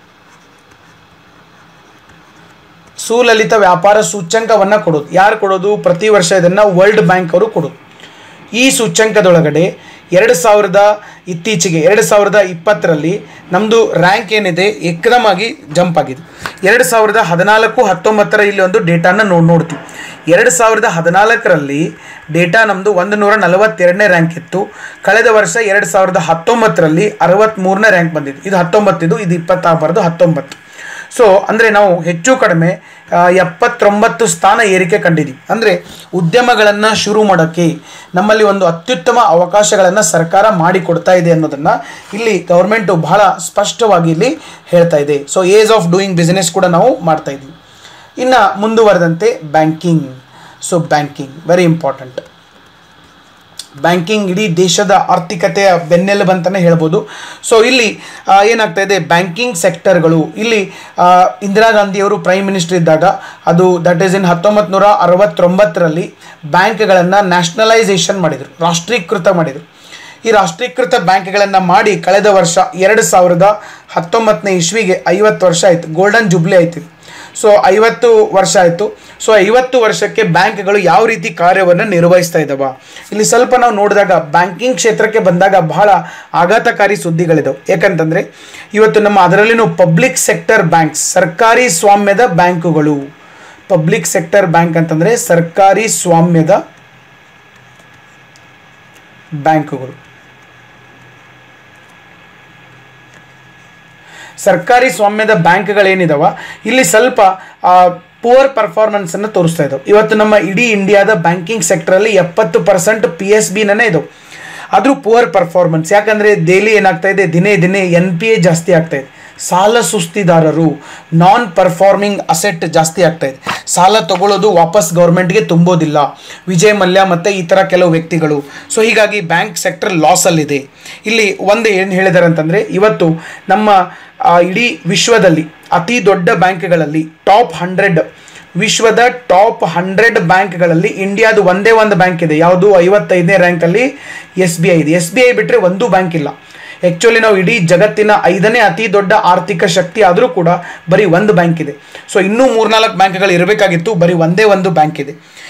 ಸುಲಲಿತ ವ್ಯಾಪಾರ ಸೂಚ್ಯಂಕವನ್ನು ಕೊಡೋದು ಯಾರು ಕೊಡೋದು ಪ್ರತಿ ವರ್ಷ ಇದನ್ನು ವರ್ಲ್ಡ್ ಬ್ಯಾಂಕ್ ಅವರು ಕೊಡೋದು ಈ ಸೂಚ್ಯಂಕದೊಳಗಡೆ ಎರಡು ಸಾವಿರದ ಇತ್ತೀಚೆಗೆ ಎರಡು ಸಾವಿರದ ಇಪ್ಪತ್ತರಲ್ಲಿ ನಮ್ಮದು ರ್ಯಾಂಕ್ ಏನಿದೆ ಏಕದಮ್ ಆಗಿ ಜಂಪ್ ಆಗಿದೆ ಎರಡು ಸಾವಿರದ ಹದಿನಾಲ್ಕು ಹತ್ತೊಂಬತ್ತರ ಇಲ್ಲಿ ಒಂದು ಡೇಟಾನ ನೋಡಿ ನೋಡ್ತೀವಿ ಎರಡು ಸಾವಿರದ ಹದಿನಾಲ್ಕರಲ್ಲಿ ಡೇಟಾ ನಮ್ಮದು ಒಂದು ನೂರ ನಲವತ್ತೆರಡನೇ ರ್ಯಾಂಕ್ ಇತ್ತು ಕಳೆದ ವರ್ಷ ಎರಡು ಸಾವಿರದ ಹತ್ತೊಂಬತ್ತರಲ್ಲಿ ಅರವತ್ತ್ಮೂರನೇ ರ್ಯಾಂಕ್ ಬಂದಿದ್ದು ಇದು ಹತ್ತೊಂಬತ್ತಿದು ಇದು ಇಪ್ಪತ್ತಾಗಬಾರ್ದು ಹತ್ತೊಂಬತ್ತು ಸೊ ಅಂದರೆ ನಾವು ಹೆಚ್ಚು ಕಡಿಮೆ ಆ, ಎಪ್ಪತ್ತೊಂಬತ್ತು ಸ್ಥಾನ ಏರಿಕೆ ಕಂಡಿದ್ದೀವಿ ಅಂದರೆ ಉದ್ಯಮಗಳನ್ನು ಶುರು ಮಾಡೋಕ್ಕೆ ನಮ್ಮಲ್ಲಿ ಒಂದು ಅತ್ಯುತ್ತಮ ಅವಕಾಶಗಳನ್ನು ಸರ್ಕಾರ ಮಾಡಿಕೊಡ್ತಾ ಇದೆ ಅನ್ನೋದನ್ನು ಇಲ್ಲಿ ಗೌರ್ಮೆಂಟು ಬಹಳ ಸ್ಪಷ್ಟವಾಗಿ ಇಲ್ಲಿ ಹೇಳ್ತಾ ಇದೆ so ease of doing business ಕೂಡ ನಾವು ಮಾಡ್ತಾ ಇದ್ದೀವಿ ಇನ್ನು ಮುಂದುವರೆದಂತೆ banking so banking very important banking ಇಡೀ ದೇಶದ ಆರ್ಥಿಕತೆಯ ಬೆನ್ನೆಲುಬು ಅಂತಲೇ ಹೇಳ್ಬೋದು ಸೊ ಇಲ್ಲಿ ಆ, ಏನಾಗ್ತಾ ಇದೆ ಬ್ಯಾಂಕಿಂಗ್ ಸೆಕ್ಟರ್ಗಳು ಇಲ್ಲಿ ಆ, ಇಂದಿರಾ ಗಾಂಧಿಯವರು ಪ್ರೈಮ್ ಮಿನಿಸ್ಟರ್ ಇದ್ದಾಗ ಅದು ದಟ್ ಈಸ್ ಇನ್ ಹತ್ತೊಂಬತ್ತು ನೂರ ಅರವತ್ತೊಂಬತ್ತರಲ್ಲಿ ಬ್ಯಾಂಕ್ಗಳನ್ನು ನ್ಯಾಷನಲೈಸೇಷನ್ ಮಾಡಿದರು ರಾಷ್ಟ್ರೀಕೃತ ಮಾಡಿದರು ಈ ರಾಷ್ಟ್ರೀಕೃತ ಬ್ಯಾಂಕ್ಗಳನ್ನು ಮಾಡಿ ಕಳೆದ ವರ್ಷ ಎರಡು ಸಾವಿರದ ಹತ್ತೊಂಬತ್ತನೇ ಇಸ್ವಿಗೆ ಐವತ್ತು ವರ್ಷ ಆಯಿತು ಗೋಲ್ಡನ್ ಜುಬ್ಲಿ ಆಯ್ತು ಇದು. ಸೊ ಐವತ್ತು ವರ್ಷ ಆಯಿತು ಸೊ ಐವತ್ತು ವರ್ಷಕ್ಕೆ ಬ್ಯಾಂಕ್ಗಳು ಯಾವ ರೀತಿ ಕಾರ್ಯವನ್ನು ನಿರ್ವಹಿಸ್ತಾ ಇದ್ದಾವ ಇಲ್ಲಿ ಸ್ವಲ್ಪ ನಾವು ನೋಡಿದಾಗ ಬ್ಯಾಂಕಿಂಗ್ ಕ್ಷೇತ್ರಕ್ಕೆ ಬಂದಾಗ ಬಹಳ ಆಘಾತಕಾರಿ ಸುದ್ದಿಗಳಿದಾವೆ ಯಾಕಂತಂದರೆ ಇವತ್ತು ನಮ್ಮ ಅದರಲ್ಲಿನೂ ಪಬ್ಲಿಕ್ ಸೆಕ್ಟರ್ ಬ್ಯಾಂಕ್ಸ್ ಸರ್ಕಾರಿ ಸ್ವಾಮ್ಯದ ಬ್ಯಾಂಕುಗಳು ಪಬ್ಲಿಕ್ ಸೆಕ್ಟರ್ ಬ್ಯಾಂಕ್ ಅಂತಂದರೆ ಸರ್ಕಾರಿ ಸ್ವಾಮ್ಯದ ಬ್ಯಾಂಕುಗಳು ಸರ್ಕಾರಿ ಸ್ವಾಮ್ಯದ ಬ್ಯಾಂಕ್ಗಳೇನಿದಾವ ಇಲ್ಲಿ ಸ್ವಲ್ಪ ಪುವರ್ ಪರ್ಫಾರ್ಮೆನ್ಸನ್ನು ತೋರಿಸ್ತಾ ಇದ್ದಾವೆ ಇವತ್ತು ನಮ್ಮ ಇಡೀ ಇಂಡಿಯಾದ ಬ್ಯಾಂಕಿಂಗ್ ಸೆಕ್ಟರಲ್ಲಿ ಎಪ್ಪತ್ತು ಪರ್ಸೆಂಟ್ ಪಿ ಎಸ್ ಬಿನೇ ಇದಾವೆ ಆದರೂ ಪುವರ್ ಪರ್ಫಾರ್ಮೆನ್ಸ್ ಯಾಕಂದರೆ ಡೈಲಿ ಏನಾಗ್ತಾ ಇದೆ ದಿನೇ ದಿನೇ ಎನ್ ಪಿ ಎ ಜಾಸ್ತಿ ಆಗ್ತಾ ಇದೆ ಸಾಲ ಸುಸ್ತಿದಾರರು ನಾನ್ ಪರ್ಫಾರ್ಮಿಂಗ್ ಅಸೆಟ್ ಜಾಸ್ತಿ ಆಗ್ತಾ ಇದೆ ಸಾಲ ತಗೊಳ್ಳೋದು ವಾಪಸ್ ಗೌರ್ಮೆಂಟ್ಗೆ ತುಂಬೋದಿಲ್ಲ ವಿಜಯ್ ಮಲ್ಯ ಮತ್ತು ಈ ಥರ ಕೆಲವು ವ್ಯಕ್ತಿಗಳು ಸೊ ಹೀಗಾಗಿ ಬ್ಯಾಂಕ್ ಸೆಕ್ಟರ್ ಲಾಸಲ್ಲಿದೆ ಇಲ್ಲಿ ಒಂದು ಏನು ಹೇಳಿದ್ದಾರೆ ಅಂತಂದರೆ ಇವತ್ತು ನಮ್ಮ ಆ, ಇಡೀ ವಿಶ್ವದಲ್ಲಿ ಅತಿ ದೊಡ್ಡ ಬ್ಯಾಂಕ್ಗಳಲ್ಲಿ ಟಾಪ್ ಹಂಡ್ರೆಡ್ ವಿಶ್ವದ ಟಾಪ್ ಹಂಡ್ರೆಡ್ ಬ್ಯಾಂಕ್ಗಳಲ್ಲಿ ಇಂಡಿಯಾದು ಒಂದೇ ಒಂದು ಬ್ಯಾಂಕ್ ಇದೆ ಯಾವುದು ಐವತ್ತೈದನೇ ರ್ಯಾಂಕಲ್ಲಿ ಎಸ್ ಬಿ ಐ ಇದೆ ಎಸ್ ಬಿ ಐ ಬಿಟ್ಟರೆ ಒಂದೂ ಬ್ಯಾಂಕ್ ಇಲ್ಲ ಆ್ಯಕ್ಚುಲಿ ನಾವು ಇಡೀ ಜಗತ್ತಿನ ಐದನೇ ಅತಿ ದೊಡ್ಡ ಆರ್ಥಿಕ ಶಕ್ತಿ ಆದರೂ ಕೂಡ ಬರೀ ಒಂದು ಬ್ಯಾಂಕ್ ಇದೆ ಸೊ ಇನ್ನೂ ಮೂರ್ನಾಲ್ಕು ಬ್ಯಾಂಕ್ಗಳು ಇರಬೇಕಾಗಿತ್ತು ಬರೀ ಒಂದೇ ಒಂದು ಬ್ಯಾಂಕ್ ಇದೆ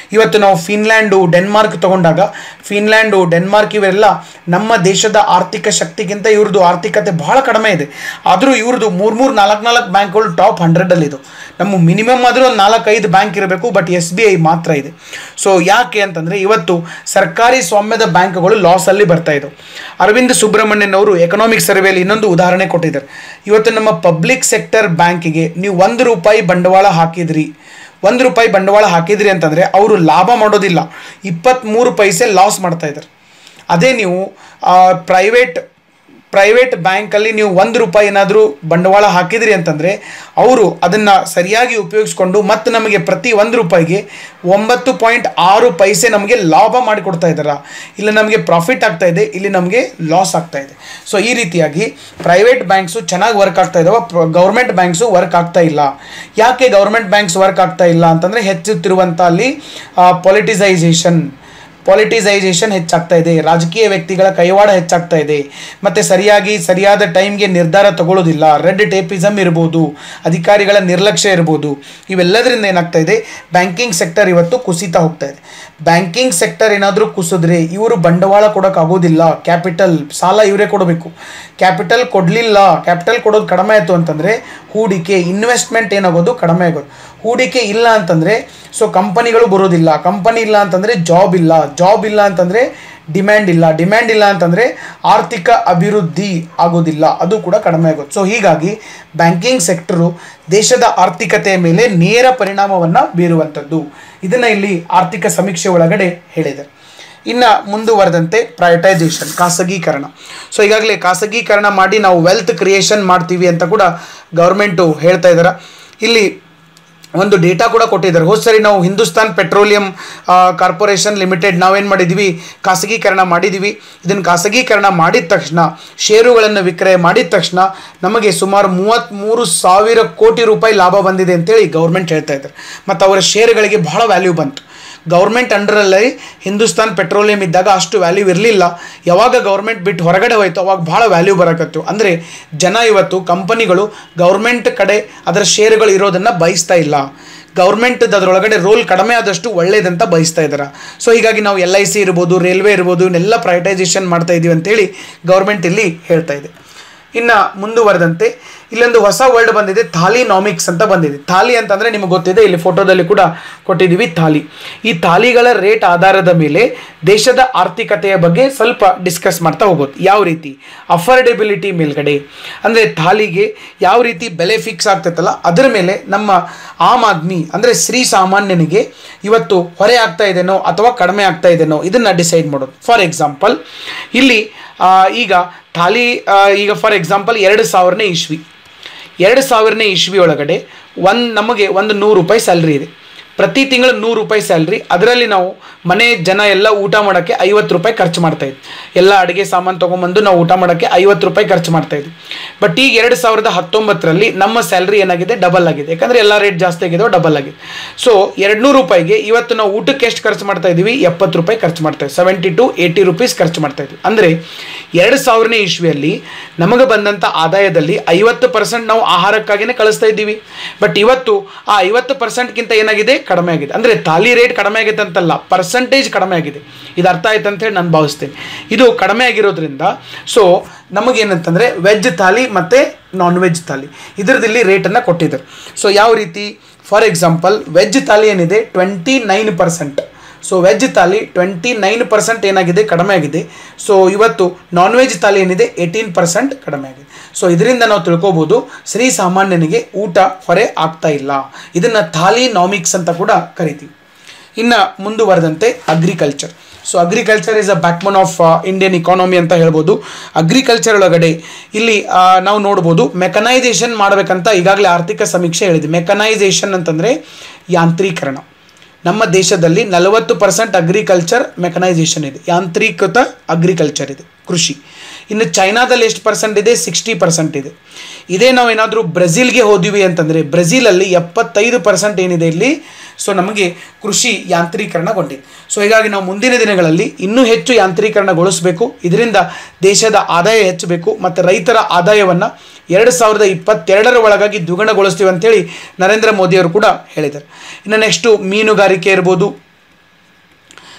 ಇವತ್ತು ನಾವು ಫಿನ್ಲ್ಯಾಂಡು ಡೆನ್ಮಾರ್ಕ್ ತಗೊಂಡಾಗ ಫಿನ್ಲ್ಯಾಂಡು ಡೆನ್ಮಾರ್ಕ್ ಇವೆಲ್ಲ ನಮ್ಮ ದೇಶದ ಆರ್ಥಿಕ ಶಕ್ತಿಗಿಂತ ಇವ್ರದ್ದು ಆರ್ಥಿಕತೆ ಬಹಳ ಕಡಿಮೆ ಇದೆ ಆದರೂ ಇವ್ರದ್ದು ಮೂರು ಮೂರು ನಾಲ್ಕು ನಾಲ್ಕು ಬ್ಯಾಂಕ್ಗಳು ಟಾಪ್ ಹಂಡ್ರೆಡಲ್ಲಿದ್ದು ನಮ್ಮ ಮಿನಿಮಮ್ ಆದರೂ ಒಂದು ನಾಲ್ಕೈದು ಬ್ಯಾಂಕ್ ಇರಬೇಕು ಬಟ್ ಎಸ್ ಬಿ ಐ ಮಾತ್ರ ಇದೆ ಸೊ ಯಾಕೆ ಅಂತಂದರೆ ಇವತ್ತು ಸರ್ಕಾರಿ ಸ್ವಾಮ್ಯದ ಬ್ಯಾಂಕ್ಗಳು ಲಾಸಲ್ಲಿ ಬರ್ತಾ ಇದ್ದವು ಅರವಿಂದ್ ಸುಬ್ರಹ್ಮಣ್ಯನ್ ಅವರು ಎಕನಾಮಿಕ್ ಸರ್ವೆಯಲ್ಲಿ ಇನ್ನೊಂದು ಉದಾಹರಣೆ ಕೊಟ್ಟಿದ್ದಾರೆ ಇವತ್ತು ನಮ್ಮ ಪಬ್ಲಿಕ್ ಸೆಕ್ಟರ್ ಬ್ಯಾಂಕಿಗೆ ನೀವು ಒಂದು ರೂಪಾಯಿ ಬಂಡವಾಳ ಹಾಕಿದ್ರಿ ಒಂದು ರೂಪಾಯಿ ಬಂಡವಾಳ ಹಾಕಿದ್ರಿ ಅಂತಂದರೆ ಅವರು ಲಾಭ ಮಾಡೋದಿಲ್ಲ ಇಪ್ಪತ್ತ್ಮೂರು ಪೈಸೆ ಲಾಸ್ ಮಾಡ್ತಾ ಇದ್ದಾರೆ ಅದೇ ನೀವು ಪ್ರೈವೇಟ್ ಪ್ರೈವೇಟ್ ಬ್ಯಾಂಕಲ್ಲಿ ನೀವು ಒಂದು ರೂಪಾಯಿ ಏನಾದರೂ ಬಂಡವಾಳ ಹಾಕಿದ್ರಿ ಅಂತಂದರೆ ಅವರು ಅದನ್ನು ಸರಿಯಾಗಿ ಉಪಯೋಗಿಸ್ಕೊಂಡು ಮತ್ತು ನಮಗೆ ಪ್ರತಿ ಒಂದು ರೂಪಾಯಿಗೆ ಒಂಬತ್ತು ಪಾಯಿಂಟ್ ಆರು ಪೈಸೆ ನಮಗೆ ಲಾಭ ಮಾಡಿಕೊಡ್ತಾ ಇದ್ದಾರ ಇಲ್ಲಿ ನಮಗೆ ಪ್ರಾಫಿಟ್ ಆಗ್ತಾ ಇದೆ ಇಲ್ಲಿ ನಮಗೆ ಲಾಸ್ ಆಗ್ತಾ ಇದೆ ಸೊ ಈ ರೀತಿಯಾಗಿ ಪ್ರೈವೇಟ್ ಬ್ಯಾಂಕ್ಸು ಚೆನ್ನಾಗಿ ವರ್ಕ್ ಆಗ್ತಾ ಇದ್ದಾವೆ ಗೌರ್ಮೆಂಟ್ ಬ್ಯಾಂಕ್ಸು ವರ್ಕ್ ಆಗ್ತಾ ಇಲ್ಲ ಯಾಕೆ ಗೌರ್ಮೆಂಟ್ ಬ್ಯಾಂಕ್ಸ್ ವರ್ಕ್ ಆಗ್ತಾ ಇಲ್ಲ ಅಂತಂದರೆ ಹೆಚ್ಚುತ್ತಿರುವಂಥ ಅಲ್ಲಿ ಪೊಲಿಟಿಸೈಸೇಷನ್ ಪಾಲಿಟಿಸೈಸೇಷನ್ ಹೆಚ್ಚಾಗ್ತಾ ಇದೆ ರಾಜಕೀಯ ವ್ಯಕ್ತಿಗಳ ಕೈವಾಡ ಹೆಚ್ಚಾಗ್ತಾ ಇದೆ ಮತ್ತು ಸರಿಯಾಗಿ ಸರಿಯಾದ ಟೈಮ್ಗೆ ನಿರ್ಧಾರ ತಗೊಳ್ಳೋದಿಲ್ಲ ರೆಡ್ ಟೇಪಿಸಮ್ ಇರ್ಬೋದು ಅಧಿಕಾರಿಗಳ ನಿರ್ಲಕ್ಷ್ಯ ಇರ್ಬೋದು ಇವೆಲ್ಲದರಿಂದ ಏನಾಗ್ತಾ ಇದೆ ಬ್ಯಾಂಕಿಂಗ್ ಸೆಕ್ಟರ್ ಇವತ್ತು ಕುಸಿತಾ ಹೋಗ್ತಾ ಇದೆ ಬ್ಯಾಂಕಿಂಗ್ ಸೆಕ್ಟರ್ ಏನಾದರೂ ಕುಸಿದ್ರೆ ಇವರು ಬಂಡವಾಳ ಕೊಡೋಕ್ಕಾಗೋದಿಲ್ಲ ಕ್ಯಾಪಿಟಲ್ ಸಾಲ ಇವರೇ ಕೊಡಬೇಕು ಕ್ಯಾಪಿಟಲ್ ಕೊಡಲಿಲ್ಲ ಕ್ಯಾಪಿಟಲ್ ಕೊಡೋದು ಕಡಿಮೆ ಆಯಿತು ಅಂತಂದರೆ ಹೂಡಿಕೆ ಇನ್ವೆಸ್ಟ್ಮೆಂಟ್ ಏನಾಗೋದು ಕಡಿಮೆ ಆಗೋದು ಹೂಡಿಕೆ ಇಲ್ಲ ಅಂತಂದರೆ ಸೊ ಕಂಪನಿಗಳು ಬರೋದಿಲ್ಲ ಕಂಪನಿ ಇಲ್ಲ ಅಂತಂದರೆ ಜಾಬ್ ಇಲ್ಲ ಜಾಬ್ ಇಲ್ಲ ಅಂತಂದರೆ ಡಿಮ್ಯಾಂಡ್ ಇಲ್ಲ ಡಿಮ್ಯಾಂಡ್ ಇಲ್ಲ ಅಂತಂದರೆ ಆರ್ಥಿಕ ಅಭಿವೃದ್ಧಿ ಆಗೋದಿಲ್ಲ ಅದು ಕೂಡ ಕಡಿಮೆ ಆಗೋದು ಸೊ ಹೀಗಾಗಿ ಬ್ಯಾಂಕಿಂಗ್ ಸೆಕ್ಟರು ದೇಶದ ಆರ್ಥಿಕತೆಯ ಮೇಲೆ ನೇರ ಪರಿಣಾಮವನ್ನು ಬೀರುವಂಥದ್ದು ಇದನ್ನು ಇಲ್ಲಿ ಆರ್ಥಿಕ ಸಮೀಕ್ಷೆ ಒಳಗಡೆ ಹೇಳಿದ್ದಾರೆ ಇನ್ನು ಮುಂದುವರೆದಂತೆ ಪ್ರೈವೇಟೈಸೇಷನ್ ಖಾಸಗೀಕರಣ ಸೊ ಈಗಾಗಲೇ ಖಾಸಗೀಕರಣ ಮಾಡಿ ನಾವು ವೆಲ್ತ್ ಕ್ರಿಯೇಷನ್ ಮಾಡ್ತೀವಿ ಅಂತ ಕೂಡ ಗೌರ್ಮೆಂಟು ಹೇಳ್ತಾ ಇದ್ದಾರೆ ಇಲ್ಲಿ ಒಂದು ಡೇಟಾ ಕೂಡ ಕೊಟ್ಟಿದ್ದಾರೆ ಹೋದ ಸರಿ ನಾವು ಹಿಂದೂಸ್ತಾನ್ ಪೆಟ್ರೋಲಿಯಂ ಕಾರ್ಪೊರೇಷನ್ ಲಿಮಿಟೆಡ್ ನಾವೇನು ಮಾಡಿದ್ವಿ ಖಾಸಗೀಕರಣ ಮಾಡಿದ್ದೀವಿ ಇದನ್ನು ಖಾಸಗೀಕರಣ ಮಾಡಿದ ತಕ್ಷಣ ಷೇರುಗಳನ್ನು ವಿಕ್ರಯ ಮಾಡಿದ ತಕ್ಷಣ ನಮಗೆ ಸುಮಾರು ಮೂವತ್ತ್ಮೂರು ಸಾವಿರ ಕೋಟಿ ರೂಪಾಯಿ ಲಾಭ ಬಂದಿದೆ ಅಂತೇಳಿ ಗೌರ್ಮೆಂಟ್ ಹೇಳ್ತಾ ಇದ್ದಾರೆ ಮತ್ತು ಅವರ ಷೇರುಗಳಿಗೆ ಬಹಳ ವ್ಯಾಲ್ಯೂ ಬಂತು ಗೌರ್ಮೆಂಟ್ ಅಂಡರಲ್ಲಿ ಹಿಂದೂಸ್ತಾನ್ ಪೆಟ್ರೋಲಿಯಂ ಇದ್ದಾಗ ಅಷ್ಟು ವ್ಯಾಲ್ಯೂ ಇರಲಿಲ್ಲ ಯಾವಾಗ ಗೌರ್ಮೆಂಟ್ ಬಿಟ್ಟು ಹೊರಗಡೆ ಹೋಯ್ತು ಅವಾಗ ಭಾಳ ವ್ಯಾಲ್ಯೂ ಬರಕತ್ತು ಅಂದರೆ ಜನ ಇವತ್ತು ಕಂಪನಿಗಳು ಗೌರ್ಮೆಂಟ್ ಕಡೆ ಅದರ ಷೇರುಗಳು ಇರೋದನ್ನು ಬಯಸ್ತಾ ಇಲ್ಲ ಗೌರ್ಮೆಂಟ್ ಅದರೊಳಗಡೆ ರೋಲ್ ಕಡಿಮೆ ಆದಷ್ಟು ಒಳ್ಳೇದಂತ ಬಯಸ್ತಾ ಇದ್ದಾರೆ ಸೊ ಹೀಗಾಗಿ ನಾವು ಎಲ್ ಐ ಸಿ ಇರ್ಬೋದು ರೈಲ್ವೆ ಇರ್ಬೋದು ಇವನ್ನೆಲ್ಲ ಪ್ರೈವೇಟೈಸೇಷನ್ ಮಾಡ್ತಾ ಇದ್ದೀವಿ ಅಂತೇಳಿ ಗೌರ್ಮೆಂಟ್ ಇಲ್ಲಿ ಹೇಳ್ತಾ ಇದೆ ಇನ್ನು ಮುಂದುವರೆದಂತೆ ಇಲ್ಲೊಂದು ಹೊಸ ವರ್ಡ್ ಬಂದಿದೆ ಥಾಲಿನಾಮಿಕ್ಸ್ ಅಂತ ಬಂದಿದೆ ಥಾಲಿ ಅಂತಂದರೆ ನಿಮಗೆ ಗೊತ್ತಿದೆ ಇಲ್ಲಿ ಫೋಟೋದಲ್ಲಿ ಕೂಡ ಕೊಟ್ಟಿದ್ದೀವಿ ಥಾಲಿ ಈ ಥಾಲಿಗಳ ರೇಟ್ ಆಧಾರದ ಮೇಲೆ ದೇಶದ ಆರ್ಥಿಕತೆಯ ಬಗ್ಗೆ ಸ್ವಲ್ಪ ಡಿಸ್ಕಸ್ ಮಾಡ್ತಾ ಹೋಗೋದು ಯಾವ ರೀತಿ ಅಫೋರ್ಡೆಬಿಲಿಟಿ ಮೇಲ್ಗಡೆ ಅಂದರೆ ಥಾಲಿಗೆ ಯಾವ ರೀತಿ ಬೆಲೆ ಫಿಕ್ಸ್ ಆಗ್ತೈತಲ್ಲ ಅದರ ಮೇಲೆ ನಮ್ಮ ಆಮ್ ಆದ್ಮಿ ಅಂದರೆ ಶ್ರೀ ಸಾಮಾನ್ಯನಿಗೆ ಇವತ್ತು ಹೊರೆ ಆಗ್ತಾ ಇದೆನೋ ಅಥವಾ ಕಡಿಮೆ ಆಗ್ತಾ ಇದೆನೋ ಇದನ್ನು ಡಿಸೈಡ್ ಮಾಡೋದು ಫಾರ್ ಎಕ್ಸಾಂಪಲ್ ಇಲ್ಲಿ ಆ, ಈಗ ಥಾಲಿ ಆ, ಈಗ ಫಾರ್ ಎಕ್ಸಾಂಪಲ್ ಎರಡು ಸಾವಿರನೇ ಇಸ್ವಿ ಎರಡು ಸಾವಿರನೇ ಇಸ್ವಿ ಒಳಗಡೆ ಒಂದು ನಮಗೆ ಒಂದು ನೂರು ರೂಪಾಯಿ ಸ್ಯಾಲ್ರಿ ಇದೆ ಪ್ರತಿ ತಿಂಗಳು ನೂರು ರೂಪಾಯಿ ಸ್ಯಾಲ್ರಿ ಅದರಲ್ಲಿ ನಾವು ಮನೆ ಜನ ಎಲ್ಲ ಊಟ ಮಾಡೋಕ್ಕೆ ಐವತ್ತು ರೂಪಾಯಿ ಖರ್ಚು ಮಾಡ್ತಾ ಇದ್ವಿ ಎಲ್ಲ ಅಡುಗೆ ಸಾಮಾನು ತೊಗೊಂಬಂದು ನಾವು ಊಟ ಮಾಡೋಕ್ಕೆ ಐವತ್ತು ರೂಪಾಯಿ ಖರ್ಚು ಮಾಡ್ತಾ ಇದ್ವಿ ಬಟ್ ಈಗ ಎರಡು ಸಾವಿರದ ಹತ್ತೊಂಬತ್ತರಲ್ಲಿ ನಮ್ಮ ಸ್ಯಾಲ್ರಿ ಏನಾಗಿದೆ ಡಬಲ್ ಆಗಿದೆ ಯಾಕಂದರೆ ಎಲ್ಲ ರೇಟ್ ಜಾಸ್ತಿ ಆಗಿದೆ ಡಬಲ್ ಆಗಿದೆ ಸೊ ಎರಡು ನೂರು ರೂಪಾಯಿಗೆ ಇವತ್ತು ನಾವು ಊಟಕ್ಕೆ ಎಷ್ಟು ಖರ್ಚು ಮಾಡ್ತಾ ಇದ್ದೀವಿ ಎಪ್ಪತ್ತು ರೂಪಾಯಿ ಖರ್ಚು ಮಾಡ್ತಾ ಇದ್ದೀವಿ ಸೆವೆಂಟಿ ಟು ಏಯ್ಟಿ ರುಪೀಸ್ ಖರ್ಚು ಮಾಡ್ತಾ ಇದ್ವಿ ಅಂದರೆ ಎರಡು ಸಾವಿರನೇ ಇಸ್ವಿಯಲ್ಲಿ ನಮಗೆ ಬಂದಂಥ ಆದಾಯದಲ್ಲಿ ಐವತ್ತು ಪರ್ಸೆಂಟ್ ನಾವು ಆಹಾರಕ್ಕಾಗಿಯೇ ಕಳಿಸ್ತಾ ಇದ್ದೀವಿ ಬಟ್ ಇವತ್ತು ಆ ಐವತ್ತು ಪರ್ಸೆಂಟ್ಗಿಂತ ಏನಾಗಿದೆ ಕಡಿಮೆ ಆಗಿದೆ ಅಂದರೆ ತಾಲಿ ರೇಟ್ ಕಡಿಮೆ ಆಗಿದೆ ಅಂತಲ್ಲ ಪರ್ಸೆಂಟೇಜ್ ಕಡಿಮೆ ಆಗಿದೆ ಇದು ಅರ್ಥ ಆಯ್ತು ಅಂತ ಹೇಳಿ ನಾನು ಭಾವಿಸ್ತೇನೆ ಇದು ಕಡಿಮೆ ಆಗಿರೋದ್ರಿಂದ ಸೊ ನಮಗೇನಂತಂದರೆ ವೆಜ್ ಥಾಲಿ ಮತ್ತು ನಾನ್ ವೆಜ್ ಥಾಲಿ ಇದರದಲ್ಲಿ ರೇಟನ್ನು ಕೊಟ್ಟಿದ್ದಾರೆ ಸೊ ಯಾವ ರೀತಿ ಫಾರ್ ಎಕ್ಸಾಂಪಲ್ ವೆಜ್ ಥಾಲಿ ಏನಿದೆ twenty nine percent so veg thali twenty nine percent ಏನಾಗಿದೆ ಕಡಿಮೆ ಆಗಿದೆ ಸೊ ಇವತ್ತು ನಾನ್ ವೆಜ್ ತಾಲಿ ಏನಿದೆ ಏಯ್ಟೀನ್ ಪರ್ಸೆಂಟ್ ಕಡಿಮೆ ಆಗಿದೆ ಸೊ ಇದರಿಂದ ನಾವು ತಿಳ್ಕೊಬೋದು ಶ್ರೀ ಸಾಮಾನ್ಯನಿಗೆ ಊಟ ಹೊರೆ ಆಗ್ತಾ ಇಲ್ಲ ಇದನ್ನು ಥಾಲಿ ನಾಮಿಕ್ಸ್ ಅಂತ ಕೂಡ ಕರಿತೀವಿ ಇನ್ನು ಮುಂದುವರೆದಂತೆ agriculture so agriculture is a backbone of Indian economy ಅಂತ ಹೇಳ್ಬೋದು ಅಗ್ರಿಕಲ್ಚರ್ ಒಳಗಡೆ ಇಲ್ಲಿ ಆ, ನಾವು ನೋಡ್ಬೋದು ಮೆಕನೈಸೇಷನ್ ಮಾಡಬೇಕಂತ ಈಗಾಗಲೇ ಆರ್ಥಿಕ ಸಮೀಕ್ಷೆ ಹೇಳಿದೆ ಮೆಕನೈಸೇಷನ್ ಅಂತಂದರೆ ಯಾಂತ್ರೀಕರಣ ನಮ್ಮ ದೇಶದಲ್ಲಿ ನಲವತ್ತು ಪರ್ಸೆಂಟ್ ಅಗ್ರಿಕಲ್ಚರ್ ಮೆಕನೈಸೇಷನ್ ಇದೆ ಯಾಂತ್ರೀಕೃತ ಅಗ್ರಿಕಲ್ಚರ್ ಇದೆ ಕೃಷಿ ಇನ್ನು ಚೈನಾದಲ್ಲಿ ಎಷ್ಟು ಪರ್ಸೆಂಟ್ ಇದೆ ಸಿಕ್ಸ್ಟಿ ಪರ್ಸೆಂಟ್ ಇದೆ ಇದೇ ನಾವು ಏನಾದರೂ ಬ್ರೆಜಿಲ್ಗೆ ಹೋದ್ವಿ ಅಂತಂದರೆ ಬ್ರೆಜಿಲಲ್ಲಿ ಎಪ್ಪತ್ತೈದು ಪರ್ಸೆಂಟ್ ಏನಿದೆ ಇಲ್ಲಿ ಸೊ ನಮಗೆ ಕೃಷಿ ಯಾಂತ್ರೀಕರಣಗೊಂಡಿದೆ ಸೊ ಹೀಗಾಗಿ ನಾವು ಮುಂದಿನ ದಿನಗಳಲ್ಲಿ ಇನ್ನೂ ಹೆಚ್ಚು ಯಾಂತ್ರೀಕರಣಗೊಳಿಸಬೇಕು ಇದರಿಂದ ದೇಶದ ಆದಾಯ ಹೆಚ್ಚಬೇಕು ಮತ್ತು ರೈತರ ಆದಾಯವನ್ನು ಎರಡು ಸಾವಿರದ ಇಪ್ಪತ್ತೆರಡರ ಒಳಗಾಗಿ ದ್ವಿಗುಣಗೊಳಿಸ್ತೀವಿ ಅಂತೇಳಿ ನರೇಂದ್ರ ಮೋದಿಯವರು ಕೂಡ ಹೇಳಿದ್ದಾರೆ ಇನ್ನು ನೆಕ್ಸ್ಟು ಮೀನುಗಾರಿಕೆ ಇರ್ಬೋದು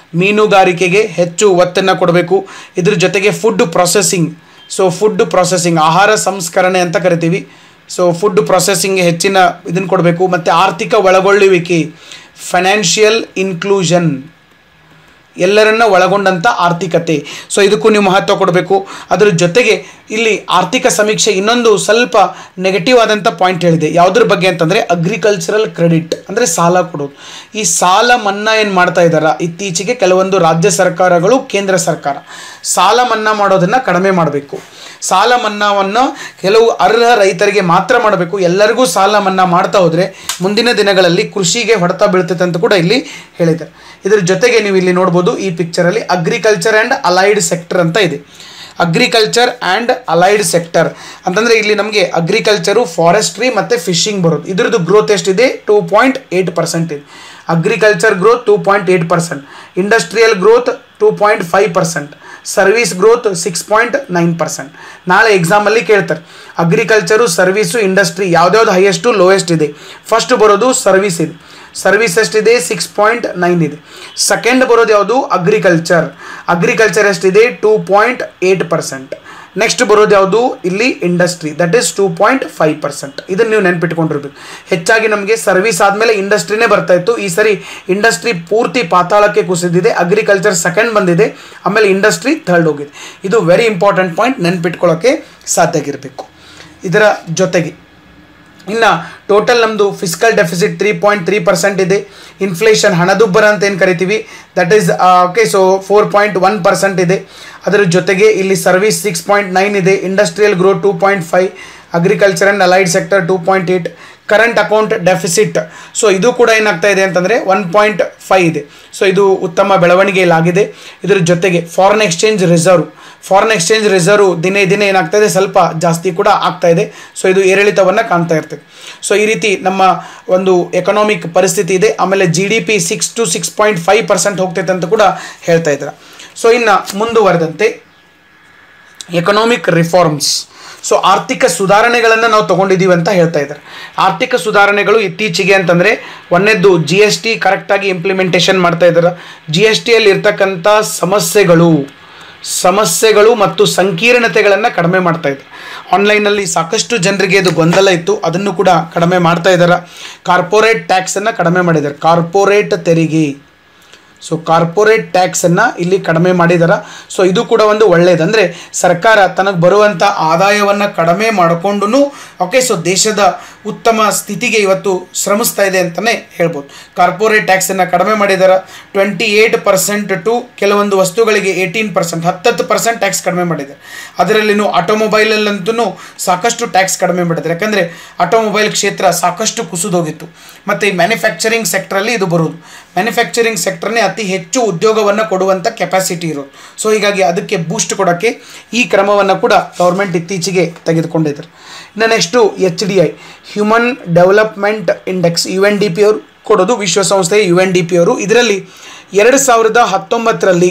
ಮೀನುಗಾರಿಕೆಗೆ ಹೆಚ್ಚು ಒತ್ತನ್ನು ಕೊಡಬೇಕು ಇದ್ರ ಜೊತೆಗೆ food processing so food processing ಆಹಾರ ಸಂಸ್ಕರಣೆ ಅಂತ ಕರಿತೀವಿ ಸೊ ಫುಡ್ ಪ್ರೊಸೆಸಿಂಗ್ಗೆ ಹೆಚ್ಚಿನ ಇದನ್ನು ಕೊಡಬೇಕು ಮತ್ತು ಆರ್ಥಿಕ ಒಳಗೊಳ್ಳುವಿಕೆ ಫೈನಾನ್ಷಿಯಲ್ ಇನ್ಕ್ಲೂಷನ್ ಎಲ್ಲರನ್ನ ಒಳಗೊಂಡಂಥ ಆರ್ಥಿಕತೆ ಸೊ ಇದಕ್ಕೂ ನೀವು ಮಹತ್ವ ಕೊಡಬೇಕು ಅದರ ಜೊತೆಗೆ ಇಲ್ಲಿ ಆರ್ಥಿಕ ಸಮೀಕ್ಷೆ ಇನ್ನೊಂದು ಸ್ವಲ್ಪ ನೆಗೆಟಿವ್ ಆದಂಥ ಪಾಯಿಂಟ್ ಹೇಳಿದೆ ಯಾವುದ್ರ ಬಗ್ಗೆ ಅಂತಂದರೆ ಅಗ್ರಿಕಲ್ಚರಲ್ ಕ್ರೆಡಿಟ್ ಅಂದರೆ ಸಾಲ ಕೊಡೋದು ಈ ಸಾಲ ಮನ್ನಾ ಏನು ಮಾಡ್ತಾ ಇದ್ದಾರ ಇತ್ತೀಚೆಗೆ ಕೆಲವೊಂದು ರಾಜ್ಯ ಸರ್ಕಾರಗಳು ಕೇಂದ್ರ ಸರ್ಕಾರ ಸಾಲ ಮನ್ನಾ ಮಾಡೋದನ್ನು ಕಡಿಮೆ ಮಾಡಬೇಕು ಸಾಲ ಮನ್ನಾವನ್ನು ಕೆಲವು ಅರ್ಹ ರೈತರಿಗೆ ಮಾತ್ರ ಮಾಡಬೇಕು ಎಲ್ಲರಿಗೂ ಸಾಲ ಮನ್ನಾ ಮಾಡ್ತಾ ಹೋದರೆ ಮುಂದಿನ ದಿನಗಳಲ್ಲಿ ಕೃಷಿಗೆ ಹೊಡೆತ ಬೀಳ್ತೈತೆ ಅಂತ ಕೂಡ ಇಲ್ಲಿ ಹೇಳಿದ್ದಾರೆ ಇದರ ಜೊತೆಗೆ ನೀವು ಇಲ್ಲಿ ನೋಡ್ಬೋದು ಈ ಪಿಕ್ಚರಲ್ಲಿ ಅಗ್ರಿಕಲ್ಚರ್ ಆ್ಯಂಡ್ ಅಲೈಡ್ ಸೆಕ್ಟರ್ ಅಂತ ಇದೆ ಅಗ್ರಿಕಲ್ಚರ್ ಆ್ಯಂಡ್ ಅಲೈಡ್ ಸೆಕ್ಟರ್ ಅಂತಂದರೆ ಇಲ್ಲಿ ನಮಗೆ ಅಗ್ರಿಕಲ್ಚರು ಫಾರೆಸ್ಟ್ರಿ ಮತ್ತು ಫಿಶಿಂಗ್ ಬರೋದು ಇದ್ರದ್ದು ಗ್ರೋತ್ ಎಷ್ಟಿದೆ ಟೂ ಪಾಯಿಂಟ್ ಏಯ್ಟ್ ಪರ್ಸೆಂಟ್ ಇದೆ agriculture growth two point eight percent industrial growth two point five percent service growth six point nine percent ನಾಳೆ ಎಕ್ಸಾಮಲ್ಲಿ ಕೇಳ್ತಾರೆ ಅಗ್ರಿಕಲ್ಚರು ಸರ್ವಿಸು ಇಂಡಸ್ಟ್ರಿ ಯಾವ್ದ್ಯಾವ್ದು ಹೈಯೆಸ್ಟು ಲೋಯೆಸ್ಟ್ ಇದೆ ಫಸ್ಟ್ ಬರೋದು ಸರ್ವಿಸ್ ಇದೆ ಸರ್ವಿಸ್ ಎಷ್ಟಿದೆ ಸಿಕ್ಸ್ ಪಾಯಿಂಟ್ ನೈನ್ ಇದೆ ಸೆಕೆಂಡ್ ಬರೋದು ಯಾವುದು ಅಗ್ರಿಕಲ್ಚರ್ ಅಗ್ರಿಕಲ್ಚರ್ ಎಷ್ಟಿದೆ two point eight percent next ಬರೋದು ಯಾವುದು ಇಲ್ಲಿ industry that is two point five percent ಇದನ್ನು ನೀವು ನೆನ್ಪಿಟ್ಕೊಂಡಿರ್ಬೇಕು ಹೆಚ್ಚಾಗಿ ನಮಗೆ ಸರ್ವಿಸ್ ಆದಮೇಲೆ ಇಂಡಸ್ಟ್ರಿನೇ ಬರ್ತಾ ಇತ್ತು ಈ ಸರಿ ಇಂಡಸ್ಟ್ರಿ ಪೂರ್ತಿ ಪಾತಾಳಕ್ಕೆ ಕುಸಿದಿದೆ ಅಗ್ರಿಕಲ್ಚರ್ ಸೆಕೆಂಡ್ ಬಂದಿದೆ ಆಮೇಲೆ ಇಂಡಸ್ಟ್ರಿ ಥರ್ಡ್ ಹೋಗಿದೆ ಇದು ವೆರಿ ಇಂಪಾರ್ಟೆಂಟ್ ಪಾಯಿಂಟ್ ನೆನ್ಪಿಟ್ಕೊಳ್ಳೋಕ್ಕೆ ಸಾಧ್ಯ ಆಗಿರಬೇಕು ಇದರ ಜೊತೆಗೆ ಇನ್ನು ಟೋಟಲ್ ನಮ್ಮದು physical deficit three point three percent ಇದೆ ಇನ್ಫ್ಲೇಷನ್ ಹಣದುಬ್ಬರ ಅಂತ ಏನು ಕರಿತೀವಿ that is okay so four point one percent ಇದೆ ಅದರ ಜೊತೆಗೆ ಇಲ್ಲಿ ಸರ್ವಿಸ್ ಸಿಕ್ಸ್ ಪಾಯಿಂಟ್ ನೈನ್ ಇದೆ industrial growth two point five agriculture and allied sector two point eight current account deficit so ಇದು ಕೂಡ ಏನಾಗ್ತಾ ಇದೆ ಅಂತಂದರೆ ಒನ್ ಪಾಯಿಂಟ್ ಫೈವ್ ಇದೆ ಸೊ ಇದು ಉತ್ತಮ ಬೆಳವಣಿಗೆಯಲ್ಲಾಗಿದೆ ಇದರ ಜೊತೆಗೆ foreign exchange reserve foreign exchange reserve ದಿನೇ ದಿನೇ ಏನಾಗ್ತಾ ಇದೆ ಸ್ವಲ್ಪ ಜಾಸ್ತಿ ಕೂಡ ಆಗ್ತಾ ಇದೆ ಸೊ ಇದು ಏರಿಳಿತವನ್ನು ಕಾಣ್ತಾ ಇರ್ತದೆ ಸೊ ಈ ರೀತಿ ನಮ್ಮ ಒಂದು ಎಕನಾಮಿಕ್ ಪರಿಸ್ಥಿತಿ ಇದೆ ಆಮೇಲೆ G D P six to six point five percent ಹೋಗ್ತೈತೆ ಅಂತ ಕೂಡ ಹೇಳ್ತಾ ಇದ್ದಾರೆ ಸೊ ಇನ್ನು ಮುಂದುವರೆದಂತೆ ಎಕನಾಮಿಕ್ ರಿಫಾರ್ಮ್ಸ್ ಸೊ ಆರ್ಥಿಕ ಸುಧಾರಣೆಗಳನ್ನು ನಾವು ತೊಗೊಂಡಿದ್ದೀವಿ ಅಂತ ಹೇಳ್ತಾ ಇದ್ದಾರೆ ಆರ್ಥಿಕ ಸುಧಾರಣೆಗಳು ಇತ್ತೀಚೆಗೆ ಅಂತಂದರೆ ಒಂದನೇದ್ದು ಜಿ ಎಸ್ ಟಿ ಕರೆಕ್ಟಾಗಿ ಇಂಪ್ಲಿಮೆಂಟೇಷನ್ ಮಾಡ್ತಾ ಇದ್ದಾರೆ ಜಿ ಎಸ್ ಟಿಯಲ್ಲಿ ಇರ್ತಕ್ಕಂಥ ಸಮಸ್ಯೆಗಳು ಸಮಸ್ಯೆಗಳು ಮತ್ತು ಸಂಕೀರ್ಣತೆಗಳನ್ನು ಕಡಿಮೆ ಮಾಡ್ತಾ ಇದ್ದಾರೆ ಆನ್ಲೈನಲ್ಲಿ ಸಾಕಷ್ಟು ಜನರಿಗೆ ಇದು ಗೊಂದಲ ಇತ್ತು ಅದನ್ನು ಕೂಡ ಕಡಿಮೆ ಮಾಡ್ತಾ ಇದ್ದಾರೆ ಕಾರ್ಪೊರೇಟ್ ಟ್ಯಾಕ್ಸನ್ನು ಕಡಿಮೆ ಮಾಡಿದ್ದಾರೆ ಕಾರ್ಪೊರೇಟ್ ತೆರಿಗೆ ಸೊ ಕಾರ್ಪೊರೇಟ್ ಟ್ಯಾಕ್ಸನ್ನು ಇಲ್ಲಿ ಕಡಿಮೆ ಮಾಡಿದಾರ ಸೊ ಇದು ಕೂಡ ಒಂದು ಒಳ್ಳೆಯದು ಅಂದರೆ ಸರ್ಕಾರ ತನಗೆ ಬರುವಂಥ ಆದಾಯವನ್ನು ಕಡಿಮೆ ಮಾಡಿಕೊಂಡು ಓಕೆ ಸೊ ದೇಶದ ಉತ್ತಮ ಸ್ಥಿತಿಗೆ ಇವತ್ತು ಶ್ರಮಿಸ್ತಾ ಇದೆ ಅಂತಲೇ ಹೇಳ್ಬೋದು ಕಾರ್ಪೊರೇಟ್ ಟ್ಯಾಕ್ಸನ್ನು ಕಡಿಮೆ ಮಾಡಿದಾರ ಟ್ವೆಂಟಿ ಏಯ್ಟ್ ಪರ್ಸೆಂಟ್ ಟು ಕೆಲವೊಂದು ವಸ್ತುಗಳಿಗೆ ಏಯ್ಟೀನ್ ಪರ್ಸೆಂಟ್ ಹತ್ತತ್ತು ಪರ್ಸೆಂಟ್ ಟ್ಯಾಕ್ಸ್ ಕಡಿಮೆ ಮಾಡಿದ್ದಾರೆ ಅದರಲ್ಲಿನೂ ಆಟೋಮೊಬೈಲಲ್ಲಂತೂ ಸಾಕಷ್ಟು ಟ್ಯಾಕ್ಸ್ ಕಡಿಮೆ ಮಾಡಿದ್ದಾರೆ ಯಾಕಂದರೆ ಆಟೋಮೊಬೈಲ್ ಕ್ಷೇತ್ರ ಸಾಕಷ್ಟು ಕುಸಿದೋಗಿತ್ತು ಮತ್ತು ಈ ಮ್ಯಾನುಫ್ಯಾಕ್ಚರಿಂಗ್ ಸೆಕ್ಟ್ರಲ್ಲಿ ಇದು ಬರುವುದು ಮ್ಯಾನುಫ್ಯಾಕ್ಚರಿಂಗ್ ಸೆಕ್ಟರ್ನೇ ಅತಿ ಹೆಚ್ಚು ಉದ್ಯೋಗವನ್ನು ಕೊಡುವಂಥ ಕೆಪಾಸಿಟಿ ಇರೋದು ಸೊ ಹೀಗಾಗಿ ಅದಕ್ಕೆ ಬೂಸ್ಟ್ ಕೊಡೋಕ್ಕೆ ಈ ಕ್ರಮವನ್ನು ಕೂಡ ಗೌರ್ಮೆಂಟ್ ಇತ್ತೀಚೆಗೆ ತೆಗೆದುಕೊಂಡಿದ್ದಾರೆ ಇನ್ನು next H D I human development index U N D P ಅವರು ಕೊಡೋದು ವಿಶ್ವಸಂಸ್ಥೆಯ ಯು ಎನ್ ಡಿ ಪಿ ಅವರು ಇದರಲ್ಲಿ ಎರಡು ಸಾವಿರದ ಹತ್ತೊಂಬತ್ತರಲ್ಲಿ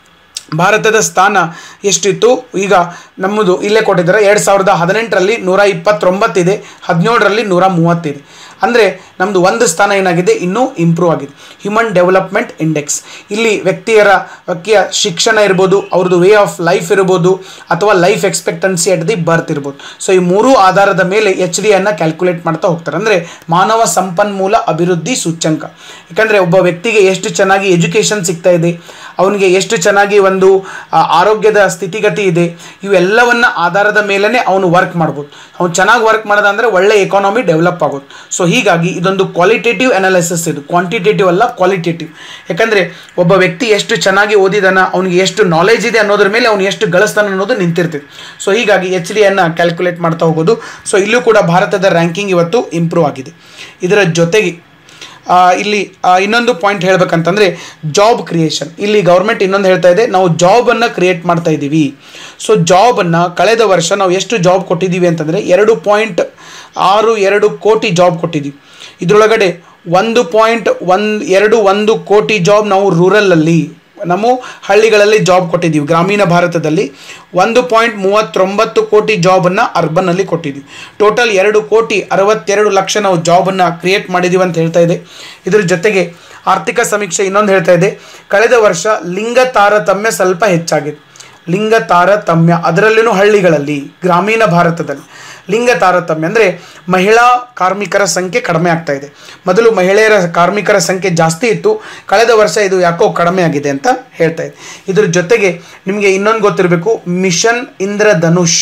ಭಾರತದ ಸ್ಥಾನ ಎಷ್ಟಿತ್ತು ಈಗ ನಮ್ಮದು ಇಲ್ಲೇ ಕೊಟ್ಟಿದ್ದಾರೆ ಎರಡು ಸಾವಿರದ ಹದಿನೆಂಟರಲ್ಲಿ ನೂರ ಇಪ್ಪತ್ತೊಂಬತ್ತಿದೆ ಹದಿನೇಳರಲ್ಲಿ ನೂರ ಮೂವತ್ತಿದೆ ಅಂದರೆ ನಮ್ಮದು ಒಂದು ಸ್ಥಾನ ಏನಾಗಿದೆ ಇನ್ನೂ ಇಂಪ್ರೂವ್ ಆಗಿದೆ ಹ್ಯೂಮನ್ ಡೆವಲಪ್ಮೆಂಟ್ ಇಂಡೆಕ್ಸ್ ಇಲ್ಲಿ ವ್ಯಕ್ತಿಯರ ವ್ಯಕ್ತಿಯ ಶಿಕ್ಷಣ ಇರ್ಬೋದು ಅವ್ರದ್ದು ವೇ ಆಫ್ ಲೈಫ್ ಇರ್ಬೋದು ಅಥವಾ life expectancy at the birth ಇರ್ಬೋದು ಸೊ ಈ ಮೂರೂ ಆಧಾರದ ಮೇಲೆ ಎಚ್ ಡಿ ಅನ್ನು ಕ್ಯಾಲ್ಕುಲೇಟ್ ಮಾಡ್ತಾ ಹೋಗ್ತಾರೆ ಅಂದರೆ ಮಾನವ ಸಂಪನ್ಮೂಲ ಅಭಿವೃದ್ಧಿ ಸೂಚ್ಯಂಕ ಯಾಕಂದರೆ ಒಬ್ಬ ವ್ಯಕ್ತಿಗೆ ಎಷ್ಟು ಚೆನ್ನಾಗಿ ಎಜುಕೇಷನ್ ಸಿಗ್ತಾ ಇದೆ ಅವನಿಗೆ ಎಷ್ಟು ಚೆನ್ನಾಗಿ ಒಂದು ಆ, ಆರೋಗ್ಯದ ಸ್ಥಿತಿಗತಿ ಇದೆ ಇವೆಲ್ಲವನ್ನ ಆಧಾರದ ಮೇಲೇ ಅವನು ವರ್ಕ್ ಮಾಡ್ಬೋದು ಅವ್ನು ಚೆನ್ನಾಗಿ ವರ್ಕ್ ಮಾಡೋದ ಅಂದರೆ ಒಳ್ಳೆ ಎಕಾನಮಿ ಡೆವಲಪ್ ಆಗೋದು ಸೊ ಹೀಗಾಗಿ ಇದೊಂದು ಕ್ವಾಲಿಟೇಟಿವ್ ಅನಾಲಿಸಿಸ್ ಇದು ಕ್ವಾಂಟಿಟೇಟಿವ್ ಅಲ್ಲ ಕ್ವಾಲಿಟೇಟಿವ್ ಯಾಕಂದರೆ ಒಬ್ಬ ವ್ಯಕ್ತಿ ಎಷ್ಟು ಚೆನ್ನಾಗಿ ಓದಿದಾನ ಅವನಿಗೆ ಎಷ್ಟು ನಾಲೆಜ್ ಇದೆ ಅನ್ನೋದ್ರ ಮೇಲೆ ಅವನು ಎಷ್ಟು ಗಳಿಸ್ತಾನ ಅನ್ನೋದು ನಿಂತಿರ್ತದೆ ಸೊ ಹೀಗಾಗಿ ಎಚ್ ಡಿ ಅನ್ನು ಕ್ಯಾಲ್ಕುಲೇಟ್ ಮಾಡ್ತಾ ಹೋಗೋದು ಸೊ ಇಲ್ಲೂ ಕೂಡ ಭಾರತದ ರ್ಯಾಂಕಿಂಗ್ ಇವತ್ತು ಇಂಪ್ರೂವ್ ಆಗಿದೆ ಇದರ ಜೊತೆಗೆ ಆ, ಇಲ್ಲಿ ಆ, ಇನ್ನೊಂದು ಪಾಯಿಂಟ್ ಹೇಳ್ಬೇಕಂತಂದರೆ ಜಾಬ್ ಕ್ರಿಯೇಷನ್ ಇಲ್ಲಿ ಗೌರ್ಮೆಂಟ್ ಇನ್ನೊಂದು ಹೇಳ್ತಾ ಇದೆ ನಾವು ಜಾಬನ್ನು ಕ್ರಿಯೇಟ್ ಮಾಡ್ತಾ ಇದ್ದೀವಿ ಸೊ ಜಾಬನ್ನು ಕಳೆದ ವರ್ಷ ನಾವು ಎಷ್ಟು ಜಾಬ್ ಕೊಟ್ಟಿದ್ದೀವಿ ಅಂತಂದರೆ ಎರಡು ಪಾಯಿಂಟ್ ಆರು ಎರಡು ಕೋಟಿ ಜಾಬ್ ಕೊಟ್ಟಿದ್ದೀವಿ ಇದರೊಳಗಡೆ ಒಂದು ಪಾಯಿಂಟ್ ಒಂದು ಎರಡು ಒಂದು ಕೋಟಿ ಜಾಬ್ ನಾವು ರೂರಲಲ್ಲಿ ನಮ್ಮ ಹಳ್ಳಿಗಳಲ್ಲಿ ಜಾಬ್ ಕೊಟ್ಟಿದ್ದೀವಿ ಗ್ರಾಮೀಣ ಭಾರತದಲ್ಲಿ ಒಂದು ಪಾಯಿಂಟ್ ಮೂವತ್ತೊಂಬತ್ತು ಕೋಟಿ ಜಾಬನ್ನು ಅರ್ಬನ್ನಲ್ಲಿ ಕೊಟ್ಟಿದ್ದೀವಿ ಟೋಟಲ್ ಎರಡು ಕೋಟಿ ಅರವತ್ತೆರಡು ಲಕ್ಷ ನಾವು ಜಾಬನ್ನು ಕ್ರಿಯೇಟ್ ಮಾಡಿದ್ದೀವಿ ಅಂತ ಹೇಳ್ತಾ ಇದೆ ಇದ್ರ ಜೊತೆಗೆ ಆರ್ಥಿಕ ಸಮೀಕ್ಷೆ ಇನ್ನೊಂದು ಹೇಳ್ತಾ ಇದೆ ಕಳೆದ ವರ್ಷ ಲಿಂಗ ತಾರತಮ್ಯ ಸ್ವಲ್ಪ ಹೆಚ್ಚಾಗಿದೆ ಲಿಂಗ ತಾರತಮ್ಯ ಅದರಲ್ಲಿನೂ ಹಳ್ಳಿಗಳಲ್ಲಿ ಗ್ರಾಮೀಣ ಭಾರತದಲ್ಲಿ ಲಿಂಗ ತಾರತಮ್ಯ ಅಂದರೆ ಮಹಿಳಾ ಕಾರ್ಮಿಕರ ಸಂಖ್ಯೆ ಕಡಿಮೆ ಆಗ್ತಾ ಇದೆ ಮೊದಲು ಮಹಿಳೆಯರ ಕಾರ್ಮಿಕರ ಸಂಖ್ಯೆ ಜಾಸ್ತಿ ಇತ್ತು ಕಳೆದ ವರ್ಷ ಇದು ಯಾಕೋ ಕಡಿಮೆ ಆಗಿದೆ ಅಂತ ಹೇಳ್ತಾ ಇದೆ ಇದ್ರ ಜೊತೆಗೆ ನಿಮಗೆ ಇನ್ನೊಂದು ಗೊತ್ತಿರಬೇಕು mission Indradhanush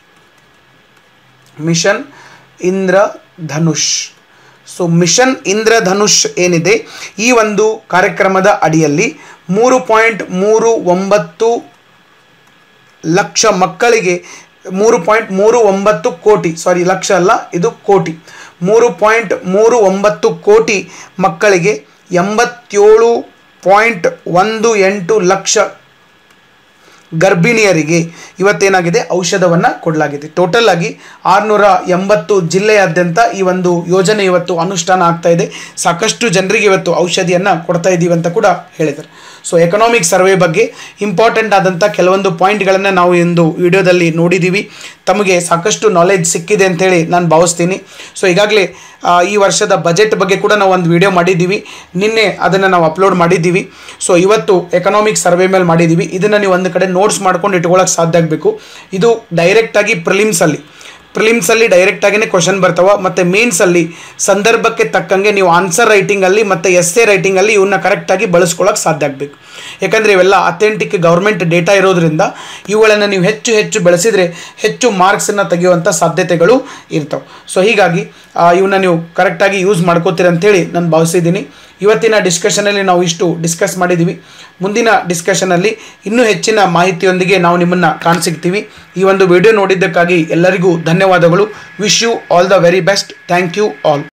mission Indradhanush so mission Indradhanush ಏನಿದೆ ಈ ಒಂದು ಕಾರ್ಯಕ್ರಮದ ಅಡಿಯಲ್ಲಿ ಮೂರು ಪಾಯಿಂಟ್ ಮೂರು ಒಂಬತ್ತು ಲಕ್ಷ ಮಕ್ಕಳಿಗೆ ಮೂರು ಪಾಯಿಂಟ್ ಮೂರು ಒಂಬತ್ತು ಕೋಟಿ ಸಾರಿ ಲಕ್ಷ ಅಲ್ಲ ಇದು ಕೋಟಿ ಮೂರು ಪಾಯಿಂಟ್ ಮೂರು ಒಂಬತ್ತು ಕೋಟಿ ಮಕ್ಕಳಿಗೆ ಎಂಬತ್ತೇಳು ಪಾಯಿಂಟ್ ಒಂದು ಎಂಟು ಲಕ್ಷ ಗರ್ಭಿಣಿಯರಿಗೆ ಇವತ್ತೇನಾಗಿದೆ ಔಷಧವನ್ನು ಕೊಡಲಾಗಿದೆ ಟೋಟಲ್ ಆಗಿ ಆರುನೂರ ಎಂಬತ್ತು ಜಿಲ್ಲೆಯಾದ್ಯಂತ ಈ ಒಂದು ಯೋಜನೆ ಇವತ್ತು ಅನುಷ್ಠಾನ ಆಗ್ತಾ ಇದೆ ಸಾಕಷ್ಟು ಜನರಿಗೆ ಇವತ್ತು ಔಷಧಿಯನ್ನು ಕೊಡ್ತಾ ಇದ್ದೀವಿ ಅಂತ ಕೂಡ ಹೇಳಿದ್ದಾರೆ ಸೊ ಎಕನಾಮಿಕ್ ಸರ್ವೆ ಬಗ್ಗೆ ಇಂಪಾರ್ಟೆಂಟ್ ಆದಂಥ ಕೆಲವೊಂದು ಪಾಯಿಂಟ್ಗಳನ್ನು ನಾವು ಇಂದು ವಿಡಿಯೋದಲ್ಲಿ ನೋಡಿದ್ದೀವಿ ತಮಗೆ ಸಾಕಷ್ಟು ನಾಲೆಜ್ ಸಿಕ್ಕಿದೆ ಅಂತೇಳಿ ನಾನು ಭಾವಿಸ್ತೀನಿ ಸೊ ಈಗಾಗಲೇ ಆ, ಈ ವರ್ಷದ ಬಜೆಟ್ ಬಗ್ಗೆ ಕೂಡ ನಾವು ಒಂದು ವಿಡಿಯೋ ಮಾಡಿದ್ದೀವಿ ನಿನ್ನೆ ಅದನ್ನು ನಾವು ಅಪ್ಲೋಡ್ ಮಾಡಿದ್ದೀವಿ ಸೊ ಇವತ್ತು ಎಕನಾಮಿಕ್ ಸರ್ವೆ ಮೇಲೆ ಮಾಡಿದ್ದೀವಿ ಇದನ್ನು ನೀವು ಒಂದು ಕಡೆ ನೋಟ್ಸ್ ಮಾಡ್ಕೊಂಡು ಇಟ್ಕೊಳ್ಳೋಕೆ ಸಾಧ್ಯ ಆಗಬೇಕು ಇದು ಡೈರೆಕ್ಟಾಗಿ ಪ್ರಿಲಿಮ್ಸಲ್ಲಿ ಪ್ರಿಲಿಮ್ಸಲ್ಲಿ ಡೈರೆಕ್ಟಾಗಿಯೇ ಕ್ವಶನ್ ಬರ್ತಾವ ಮತ್ತು ಮೇನ್ಸಲ್ಲಿ ಸಂದರ್ಭಕ್ಕೆ ತಕ್ಕಂಗೆ ನೀವು ಆನ್ಸರ್ ರೈಟಿಂಗಲ್ಲಿ ಮತ್ತು ಎಸ್ ಎ ರೈಟಿಂಗಲ್ಲಿ ಇವನ್ನ ಕರೆಕ್ಟಾಗಿ ಬಳಸ್ಕೊಳ್ಳೋಕೆ ಸಾಧ್ಯ ಆಗಬೇಕು ಯಾಕಂದರೆ ಇವೆಲ್ಲ ಅಥೆಂಟಿಕ್ ಗೌರ್ಮೆಂಟ್ ಡೇಟಾ ಇರೋದ್ರಿಂದ ಇವುಗಳನ್ನು ನೀವು ಹೆಚ್ಚು ಹೆಚ್ಚು ಬೆಳೆಸಿದರೆ ಹೆಚ್ಚು ಮಾರ್ಕ್ಸನ್ನು ತೆಗೆಯುವಂಥ ಸಾಧ್ಯತೆಗಳು ಇರ್ತವೆ ಸೊ ಹೀಗಾಗಿ ಆ, ಇವನ್ನ ನೀವು ಕರೆಕ್ಟಾಗಿ ಯೂಸ್ ಮಾಡ್ಕೋತೀರ ಅಂತೇಳಿ ನಾನು ಭಾವಿಸಿದ್ದೀನಿ ಇವತ್ತಿನ ಡಿಸ್ಕಷನಲ್ಲಿ ನಾವು ಇಷ್ಟು ಡಿಸ್ಕಸ್ ಮಾಡಿದ್ದೀವಿ ಮುಂದಿನ ಡಿಸ್ಕಷನಲ್ಲಿ ಇನ್ನೂ ಹೆಚ್ಚಿನ ಮಾಹಿತಿಯೊಂದಿಗೆ ನಾವು ನಿಮ್ಮನ್ನು ಕಾಣಸಿಗ್ತೀವಿ ಈ ಒಂದು ವಿಡಿಯೋ ನೋಡಿದ್ದಕ್ಕಾಗಿ ಎಲ್ಲರಿಗೂ ಧನ್ಯವಾದಗಳು wish you all the very best thank you all